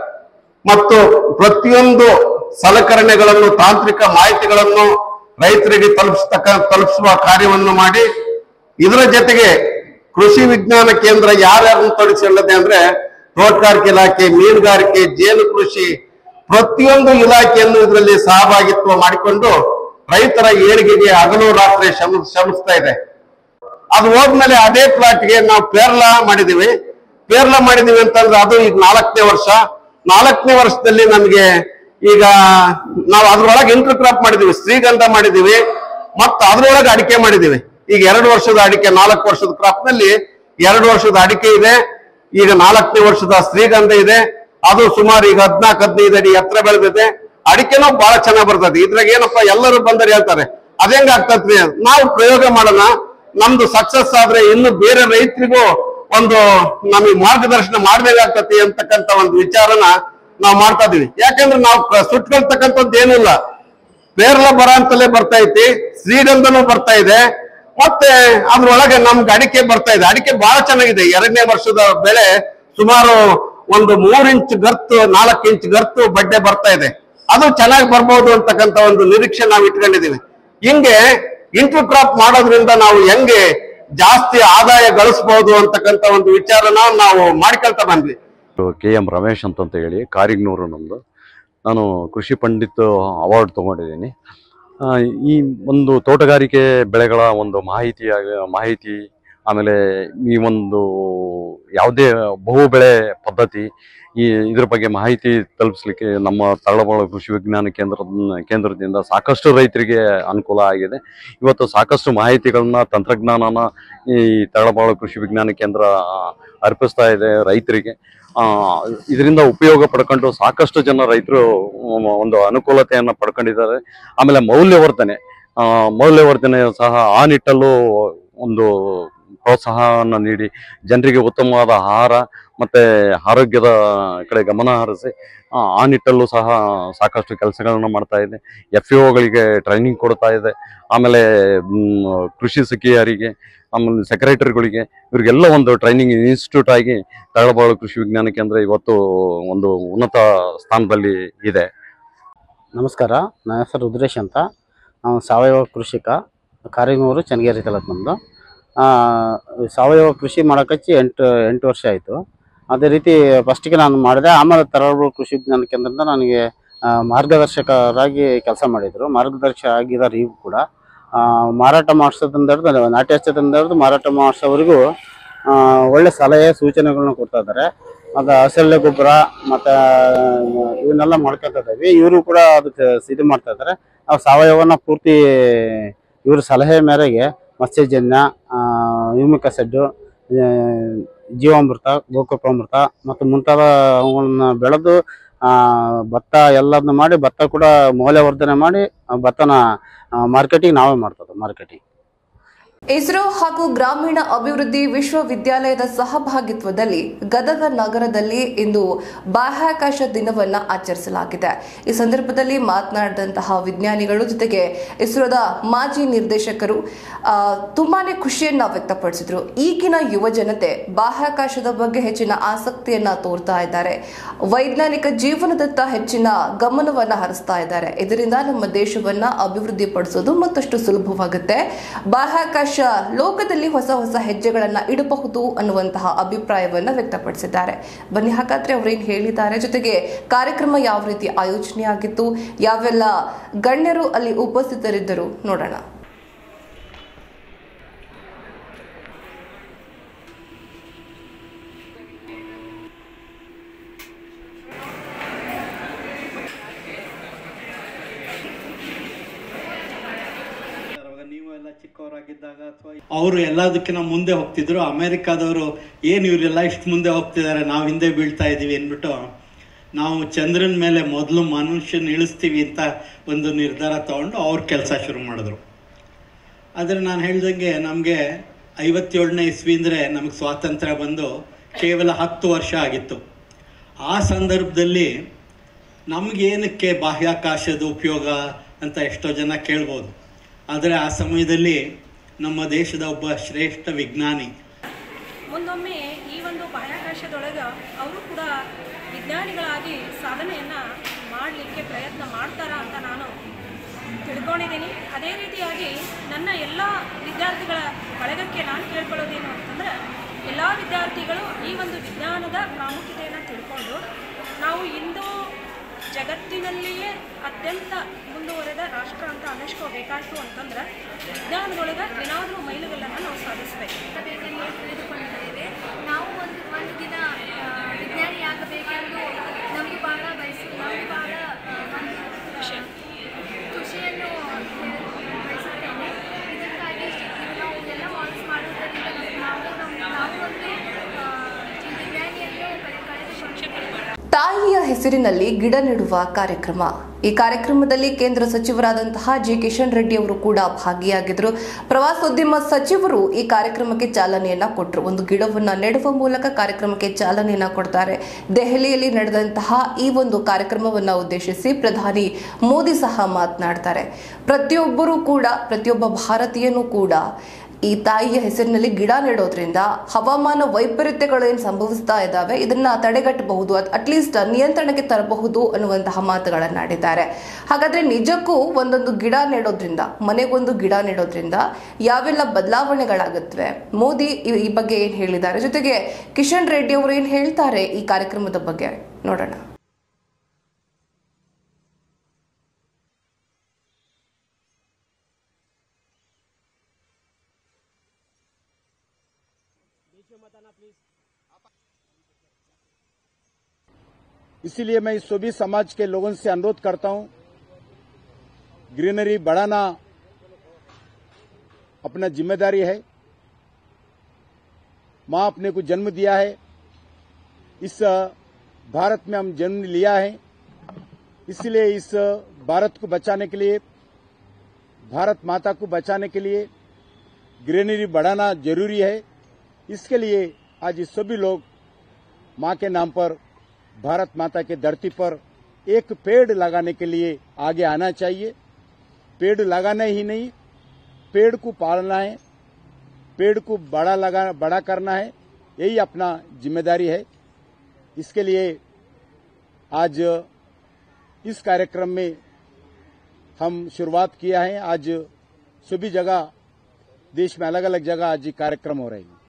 ಮತ್ತು ಪ್ರತಿಯೊಂದು ಸಲಕರಣೆಗಳನ್ನು ತಾಂತ್ರಿಕ ಮಾಹಿತಿಗಳನ್ನು ರೈತರಿಗೆ ತಲುಪಿಸ್ತಕ್ಕ ತಲುಪಿಸುವ ಕಾರ್ಯವನ್ನು ಮಾಡಿ ಇದರ ಜೊತೆಗೆ ಕೃಷಿ ವಿಜ್ಞಾನ ಕೇಂದ್ರ ಯಾರ್ಯಾರನ್ನು ತೊಡಗಿಸಿಕೊಳ್ಳದೆ ಅಂದ್ರೆ ತೋಟಗಾರಿಕೆ ಇಲಾಖೆ ಮೀನುಗಾರಿಕೆ ಜೇನು ಕೃಷಿ ಪ್ರತಿಯೊಂದು ಇಲಾಖೆಯನ್ನು ಇದರಲ್ಲಿ ಸಹಭಾಗಿತ್ವ ಮಾಡಿಕೊಂಡು ರೈತರ ಏಳಿಗೆಗೆ ಹಗಲು ರಾತ್ರಿ ಶ್ರಮ ಶ್ರಮಿಸ್ತಾ ಇದೆ ಅದು ಹೋದ್ಮೇಲೆ ಅದೇ ಪ್ಲಾಟ್ಗೆ ನಾವು ಪೇರ್ಲ ಮಾಡಿದೀವಿ ಪೇರ್ಲ ಮಾಡಿದೀವಿ ಅಂತಂದ್ರೆ ಅದು ಈಗ ನಾಲ್ಕನೇ ವರ್ಷ ನಾಲ್ಕನೇ ವರ್ಷದಲ್ಲಿ ನಮಗೆ ಈಗ ನಾವು ಅದ್ರೊಳಗೆ ಇಂಟರ್ ಕ್ರಾಪ್ ಮಾಡಿದೀವಿ ಶ್ರೀಗಂಧ ಮಾಡಿದೀವಿ ಮತ್ತು ಅದ್ರೊಳಗೆ ಅಡಿಕೆ ಮಾಡಿದೀವಿ ಈಗ ಎರಡು ವರ್ಷದ ಅಡಿಕೆ ನಾಲ್ಕು ವರ್ಷದ ಕ್ರಾಪ್ ನಲ್ಲಿ ಎರಡು ವರ್ಷದ ಅಡಿಕೆ ಇದೆ ಈಗ ನಾಲ್ಕನೇ ವರ್ಷದ ಶ್ರೀಗಂಧ ಇದೆ ಅದು ಸುಮಾರು ಈಗ ಹದ್ನಾಲ್ಕು ಹದಿನೈದು ಅಡಿ ಎತ್ತರ ಬೆಳೆದಿದೆ ಅಡಿಕೆನೂ ಬಹಳ ಚೆನ್ನಾಗಿ ಬರ್ತದೆ ಇದ್ರಾಗ ಏನಪ್ಪಾ ಎಲ್ಲರೂ ಬಂದರೆ ಹೇಳ್ತಾರೆ ಅದೇಂಗ ಆಗ್ತದ್ರಿ ನಾವು ಪ್ರಯೋಗ ಮಾಡೋಣ ನಮ್ದು ಸಕ್ಸಸ್ ಆದ್ರೆ ಇನ್ನು ಬೇರೆ ರೈತರಿಗೂ ಒಂದು ನಮಗೆ ಮಾರ್ಗದರ್ಶನ ಮಾಡ್ಬೇಕಾಗ್ತತಿ ಅಂತಕ್ಕಂತ ಒಂದು ವಿಚಾರನ ನಾವು ಮಾಡ್ತಾ ಇದೀವಿ ಯಾಕಂದ್ರೆ ನಾವು ಕ- ಸುಟ್ಕೊಳ್ತಕ್ಕಂಥದ್ದು ಏನಿಲ್ಲ ಪೇರ್ಲ ಬರ ಅಂತಲೇ ಬರ್ತಾ ಐತಿ ಶ್ರೀಗಂಧನೂ ಬರ್ತಾ ಇದೆ ಮತ್ತೆ ಅದ್ರೊಳಗೆ ನಮ್ಗೆ ಅಡಿಕೆ ಬರ್ತಾ ಇದೆ ಅಡಿಕೆ ಬಹಳ ಚೆನ್ನಾಗಿದೆ ಎರಡನೇ ವರ್ಷದ ಬೆಳೆ ಸುಮಾರು ಒಂದು ಮೂರ್ ಇಂಚ್ ಗರ್ತು ನಾಲ್ಕು ಇಂಚ್ ಗರ್ತು ಬಡ್ಡೆ ಬರ್ತಾ ಇದೆ ಅದು ಚೆನ್ನಾಗಿ ಬರ್ಬೋದು ಅಂತಕ್ಕಂಥ ಒಂದು ನಿರೀಕ್ಷೆ ನಾವು ಇಟ್ಕೊಂಡಿದೀವಿ ಹಿಂಗೆ ಇಂಟರ್ ಕ್ರಾಪ್ ಮಾಡೋದ್ರಿಂದ ನಾವು ಹೆಂಗೆ ಜಾಸ್ತಿ ಆದಾಯ ಗಳಿಸಬಹುದು ಅಂತಕ್ಕಂಥ ಒಂದು ವಿಚಾರನ ನಾವು ಮಾಡ್ಕೊಳ್ತಾ ಬಂದ್ವಿ ಕೆ ಎಂ ರಮೇಶ್ ಅಂತಂತ ಹೇಳಿ ಕಾರಿಗ್ನೂರು ನಮ್ಮದು ನಾನು ಕೃಷಿ ಪಂಡಿತ್ ಅವಾರ್ಡ್ ತೊಗೊಂಡಿದ್ದೀನಿ ಆ, ಈ ಒಂದು ತೋಟಗಾರಿಕೆ ಬೆಳೆಗಳ ಒಂದು ಮಾಹಿತಿ ಮಾಹಿತಿ ಆಮೇಲೆ ಈ ಒಂದು ಯಾವುದೇ ಬಹು ಬೆಳೆ ಪದ್ಧತಿ ಈ ಇದ್ರ ಬಗ್ಗೆ ಮಾಹಿತಿ ತಲುಪಿಸ್ಲಿಕ್ಕೆ ನಮ್ಮ ತಳಬಾಳ ಕೃಷಿ ವಿಜ್ಞಾನ ಕೇಂದ್ರದ ಕೇಂದ್ರದಿಂದ ಸಾಕಷ್ಟು ರೈತರಿಗೆ ಅನುಕೂಲ ಆಗಿದೆ ಇವತ್ತು ಸಾಕಷ್ಟು ಮಾಹಿತಿಗಳನ್ನ ತಂತ್ರಜ್ಞಾನನ ಈ ತಳಬಾಳ ಕೃಷಿ ವಿಜ್ಞಾನ ಕೇಂದ್ರ ಅರ್ಪಿಸ್ತಾ ಇದೆ ರೈತರಿಗೆ ಆ, ಇದರಿಂದ ಉಪಯೋಗ ಪಡ್ಕೊಂಡು ಸಾಕಷ್ಟು ಜನ ರೈತರು ಒಂದು ಅನುಕೂಲತೆಯನ್ನ ಪಡ್ಕೊಂಡಿದ್ದಾರೆ ಆಮೇಲೆ ಮೌಲ್ಯವರ್ಧನೆ ಆ, ಮೌಲ್ಯವರ್ಧನೆ ಸಹ ಆ ನಿಟ್ಟಲ್ಲೂ ಒಂದು ಪ್ರೋತ್ಸಾಹವನ್ನು ನೀಡಿ ಜನರಿಗೆ ಉತ್ತಮವಾದ ಆಹಾರ ಮತ್ತೆ ಆರೋಗ್ಯದ ಕಡೆ ಗಮನ ಹರಿಸಿ ಆ, ಆ ನಿಟ್ಟಲ್ಲೂ ಸಹ ಸಾಕಷ್ಟು ಕೆಲಸಗಳನ್ನ ಮಾಡ್ತಾ ಇದೆ ಎಫ್ ಗಳಿಗೆ ಟ್ರೈನಿಂಗ್ ಕೊಡ್ತಾ ಇದೆ ಆಮೇಲೆ ಮ್, ಕೃಷಿ ಸಖಿಯರಿಗೆ ಆಮೇಲೆ ಸೆಕ್ರೆಟರಿಗಳಿಗೆ ಇವರಿಗೆಲ್ಲ ಒಂದು ಟ್ರೈನಿಂಗ್ ಇನ್ಸ್ಟಿಟ್ಯೂಟ್ ಆಗಿ ತಳಬಾಳು ಕೃಷಿ ವಿಜ್ಞಾನ ಕೇಂದ್ರ ಇವತ್ತು ಒಂದು ಉನ್ನತ ಸ್ಥಾನದಲ್ಲಿ ಇದೆ ನಮಸ್ಕಾರ ನನ್ನ ಹೆಸರು ರುದ್ರೇಶ್ ಅಂತ ನಾವು ಸಾವಯವ ಕೃಷಿಕ ಕಾರಿನೂರು ಚನ್ನಗಿರಿ ತಾಲೂಕು ನಮ್ಮದು ಸಾವಯವ ಕೃಷಿ ಮಾಡೋಕಚ್ಚಿ ಎಂಟು ಎಂಟು ವರ್ಷ ಆಯಿತು ಅದೇ ರೀತಿ ಫಸ್ಟಿಗೆ ನಾನು ಮಾಡಿದೆ ಆಮೇಲೆ ತರಳಬಾಳು ಕೃಷಿ ವಿಜ್ಞಾನ ಕೇಂದ್ರದಿಂದ ನನಗೆ ಆ, ಮಾರ್ಗದರ್ಶಕರಾಗಿ ಕೆಲಸ ಮಾಡಿದರು ಮಾರ್ಗದರ್ಶಕ ಆಗಿದ್ದಾರೆ ಈಗ ಕೂಡ ಆ, ಮಾರಾಟ ಮಾಡಿಸೋದ್ರಿಂದ ಹಿಡ್ದು ನಾಟಿ ಹಚ್ಚೋದ್ರಿಂದ ಹಿಡ್ದು ಮಾರಾಟ ಮಾಡಿಸೋವರೆಗೂ ಆ, ಒಳ್ಳೆ ಸಲಹೆ ಸೂಚನೆಗಳನ್ನ ಕೊಡ್ತಾ ಇದ್ದಾರೆ ಮತ್ತು ಹಸರಲೆ ಗೊಬ್ಬರ ಮತ್ತು ಇವನ್ನೆಲ್ಲ ಮಾಡ್ಕೊತಾ ಇದ್ದೀವಿ ಇವರು ಕೂಡ ಅದಕ್ಕೆ ಇದು ಮಾಡ್ತಾ ಇದ್ದಾರೆ ನಾವು ಸಾವಯವನ ಪೂರ್ತಿ ಇವ್ರ ಸಲಹೆ ಮೇರೆಗೆ ಮತ್ಸ್ಯಜನ್ಯ ಯುಮಿಕ ಸೆಡ್ಡು ಜೀವಾಮೃತ ಗೋಕೃಪಾಮೃತ ಮತ್ತು ಮುಂತಾದ ಅವುಗಳನ್ನ ಬೆಳೆದು ಆ, ಭತ್ತ ಎಲ್ಲದನ್ನ ಮಾಡಿ ಭತ್ತ ಕೂಡ ಮೌಲ್ಯವರ್ಧನೆ ಮಾಡಿ ಆ ಭತ್ತನ ಮಾರ್ಕೆಟಿಂಗ್ ನಾವೇ ಮಾಡ್ತದೆ ಮಾರ್ಕೆಟಿಂಗ್ ಇಸ್ರೋ ಹಾಗೂ ಗ್ರಾಮೀಣ ಅಭಿವೃದ್ಧಿ ವಿಶ್ವವಿದ್ಯಾಲಯದ ಸಹಭಾಗಿತ್ವದಲ್ಲಿ ಗದಗ ನಗರದಲ್ಲಿ ಇಂದು ಬಾಹ್ಯಾಕಾಶ ದಿನವನ್ನ ಆಚರಿಸಲಾಗಿದೆ ಈ ಸಂದರ್ಭದಲ್ಲಿ ಮಾತನಾಡಿದಂತಹ ವಿಜ್ಞಾನಿಗಳು ಜೊತೆಗೆ ಇಸ್ರೋದ ಮಾಜಿ ನಿರ್ದೇಶಕರು ಆ, ತುಂಬಾನೇ ಖುಷಿಯನ್ನ ವ್ಯಕ್ತಪಡಿಸಿದ್ರು ಈಗಿನ ಯುವ ಜನತೆ ಬಾಹ್ಯಾಕಾಶದ ಬಗ್ಗೆ ಹೆಚ್ಚಿನ ಆಸಕ್ತಿಯನ್ನ ತೋರ್ತಾ ಇದ್ದಾರೆ ವೈಜ್ಞಾನಿಕ ಜೀವನದತ್ತ ಹೆಚ್ಚಿನ ಗಮನವನ್ನ ಹರಿಸ್ತಾ ಇದ್ದಾರೆ ಇದರಿಂದ ನಮ್ಮ ದೇಶವನ್ನ ಅಭಿವೃದ್ಧಿ ಪಡಿಸೋದು ಮತ್ತಷ್ಟು ಸುಲಭವಾಗುತ್ತೆ ಬಾಹ್ಯಾಕಾಶ ಲೋಕದಲ್ಲಿ ಹೊಸ ಹೊಸ ಹೆಜ್ಜೆಗಳನ್ನ ಇಡಬಹುದು ಅನ್ನುವಂತಹ ಅಭಿಪ್ರಾಯವನ್ನ ವ್ಯಕ್ತಪಡಿಸಿದ್ದಾರೆ ಬನ್ನಿ ಹಾಗಾದ್ರೆ ಅವ್ರೇನ್ ಹೇಳಿದ್ದಾರೆ ಜೊತೆಗೆ ಕಾರ್ಯಕ್ರಮ ಯಾವ ರೀತಿ ಆಯೋಜನೆ ಆಗಿತ್ತು ಯಾವೆಲ್ಲ ಗಣ್ಯರು ಅಲ್ಲಿ ಉಪಸ್ಥಿತರಿದ್ದರು ನೋಡೋಣ ಅವರು ಎಲ್ಲದಕ್ಕಿಂತ ಮುಂದೆ ಹೋಗ್ತಿದ್ರು ಅಮೆರಿಕಾದವರು ಏನು ಇವರೆಲ್ಲ ಇಷ್ಟು ಮುಂದೆ ಹೋಗ್ತಿದ್ದಾರೆ ನಾವು ಹಿಂದೆ ಬೀಳ್ತಾ ಇದ್ದೀವಿ ಅಂದ್ಬಿಟ್ಟು ನಾವು ಚಂದ್ರನ ಮೇಲೆ ಮೊದಲು ಮನುಷ್ಯನ ಇಳಿಸ್ತೀವಿ ಅಂತ ಒಂದು ನಿರ್ಧಾರ ತಗೊಂಡು ಅವ್ರ ಕೆಲಸ ಶುರು ಮಾಡಿದ್ರು ಆದರೆ ನಾನು ಹೇಳ್ದಂಗೆ ನಮಗೆ ಐವತ್ತೇಳನೇ ಇಸ್ವಿ ಅಂದರೆ ನಮಗೆ ಸ್ವಾತಂತ್ರ್ಯ ಬಂದು ಕೇವಲ ಹತ್ತು ವರ್ಷ ಆಗಿತ್ತು ಆ ಸಂದರ್ಭದಲ್ಲಿ ನಮಗೇನಕ್ಕೆ ಬಾಹ್ಯಾಕಾಶದ ಉಪಯೋಗ ಅಂತ ಎಷ್ಟೋ ಜನ ಕೇಳ್ಬೋದು ಆದರೆ ಆ ಸಮಯದಲ್ಲಿ ನಮ್ಮ ದೇಶದ ಒಬ್ಬ ಶ್ರೇಷ್ಠ ವಿಜ್ಞಾನಿ ಮುಂದೊಮ್ಮೆ ಈ ಒಂದು ಬಾಹ್ಯಾಕಾಶದೊಳಗೆ ಅವರು ಕೂಡ ವಿಜ್ಞಾನಿಗಳಾಗಿ ಸಾಧನೆಯನ್ನು ಮಾಡಲಿಕ್ಕೆ ಪ್ರಯತ್ನ ಮಾಡ್ತಾರ ಅಂತ ನಾನು ತಿಳ್ಕೊಂಡಿದ್ದೀನಿ ಅದೇ ರೀತಿಯಾಗಿ ನನ್ನ ಎಲ್ಲ ವಿದ್ಯಾರ್ಥಿಗಳ ಬಳಗಕ್ಕೆ ನಾನು ಕೇಳ್ಕೊಳ್ಳೋದೇನು ಅಂತಂದರೆ ಎಲ್ಲ ವಿದ್ಯಾರ್ಥಿಗಳು ಈ ಒಂದು ವಿಜ್ಞಾನದ ಪ್ರಾಮುಖ್ಯತೆಯನ್ನು ತಿಳ್ಕೊಂಡು ನಾವು ಇಂದು ಜಗತ್ತಿನಲ್ಲಿಯೇ ಅತ್ಯಂತ ಮುಂದುವರೆದ ರಾಷ್ಟ್ರ ಅಂತ ಅನ್ನಿಸ್ಕೋಬೇಕಾಯ್ತು ಅಂತಂದ್ರೆ ವಿಜ್ಞಾನದೊಳಗೆ ಏನಾದರೂ ಮೈಲುಗಲ್ಲನ್ನು ನಾವು ಸಾಧಿಸಬೇಕು ಬೇಕೆಂದು ತಿಳಿದುಕೊಂಡಿದ್ದೇವೆ ನಾವು ಒಂದು ಒಂದು ದಿನ ಆ, ವಿಜ್ಞಾನಿಯಾಗಬೇಕೆಂದು ನಮಗೆ ಬಹಳ ಬಯಸಿ ನಮಗೆ ಬಹಳ ಆ, ಒಂದು ಖುಷಿ ಖುಷಿಯನ್ನು ಬಯಸುತ್ತೇನೆ ಇದಕ್ಕಾಗಿ ನಾವು ಎಲ್ಲ ಮಾಡೆಲ್ಸ್ ಮಾಡುವುದರಿಂದ ನಮ್ಗೆ ನಾವು ನಮ್ಮ ನಾವು ಒಂದು ಆ, ಈ ವಿಜ್ಞಾನಿಯನ್ನು ಕಳೆದುಕೊಂಡು ತಾಯಿಯ ಹೆಸರಿನಲ್ಲಿ ಗಿಡ ನೆಡುವ ಕಾರ್ಯಕ್ರಮ ಈ ಕಾರ್ಯಕ್ರಮದಲ್ಲಿ ಕೇಂದ್ರ ಸಚಿವರಾದಂತಹ ಜಿ ಕಿಶನ್ ರೆಡ್ಡಿ ಅವರು ಕೂಡ ಭಾಗಿಯಾಗಿದ್ದರು ಪ್ರವಾಸೋದ್ಯಮ ಸಚಿವರು ಈ ಕಾರ್ಯಕ್ರಮಕ್ಕೆ ಚಾಲನೆಯನ್ನ ಕೊಟ್ಟರು ಒಂದು ಗಿಡವನ್ನ ನೆಡುವ ಮೂಲಕ ಕಾರ್ಯಕ್ರಮಕ್ಕೆ ಚಾಲನೆಯನ್ನ ಕೊಡ್ತಾರೆ ದೆಹಲಿಯಲ್ಲಿ ನಡೆದಂತಹ ಈ ಒಂದು ಕಾರ್ಯಕ್ರಮವನ್ನ ಉದ್ದೇಶಿಸಿ ಪ್ರಧಾನಿ ಮೋದಿ ಸಹ ಮಾತನಾಡ್ತಾರೆ ಪ್ರತಿಯೊಬ್ಬರೂ ಕೂಡ ಪ್ರತಿಯೊಬ್ಬ ಭಾರತೀಯನೂ ಕೂಡ ಈ ತಾಯಿಯ ಹೆಸರಿನಲ್ಲಿ ಗಿಡ ನೆಡೋದ್ರಿಂದ ಹವಾಮಾನ ವೈಪರೀತ್ಯಗಳು ಏನು ಸಂಭವಿಸ್ತಾ ಇದ್ದಾವೆ ಇದನ್ನ ತಡೆಗಟ್ಟಬಹುದು ಅಟ್ಲೀಸ್ಟ್ ನಿಯಂತ್ರಣಕ್ಕೆ ತರಬಹುದು ಅನ್ನುವಂತಹ ಮಾತುಗಳನ್ನಾಡಿದ್ದಾರೆ ಹಾಗಾದ್ರೆ ನಿಜಕ್ಕೂ ಒಂದೊಂದು ಗಿಡ ನೆಡೋದ್ರಿಂದ ಮನೆಗೊಂದು ಗಿಡ ನೆಡೋದ್ರಿಂದ ಯಾವೆಲ್ಲ ಬದಲಾವಣೆಗಳಾಗುತ್ತವೆ ಮೋದಿ ಈ- ಈ ಬಗ್ಗೆ ಏನ್ ಹೇಳಿದ್ದಾರೆ ಜೊತೆಗೆ ಕಿಶನ್ ರೆಡ್ಡಿ ಅವರು ಏನ್ ಹೇಳ್ತಾರೆ ಈ ಕಾರ್ಯಕ್ರಮದ ಬಗ್ಗೆ ನೋಡೋಣ इसीलिए मैं इस सभी समाज के लोगों से अनुरोध करता हूं ग्रीनरी बढ़ाना अपना जिम्मेदारी है मां अपने को जन्म दिया है इस भारत में हम जन्म लिया है इसलिए इस भारत को बचाने के लिए भारत माता को बचाने के लिए ग्रीनरी बढ़ाना जरूरी है इसके लिए आज ये सभी लोग मां के नाम पर भारत माता के धरती पर एक पेड़ लगाने के लिए आगे आना चाहिए पेड़ लगाना ही नहीं पेड़ को पालना है पेड़ को बड़ा लगा बड़ा करना है यही अपना जिम्मेदारी है इसके लिए आज इस कार्यक्रम में हम शुरुआत किया है आज सभी जगह देश में अलग अलग जगह आज ये कार्यक्रम हो रहे हैं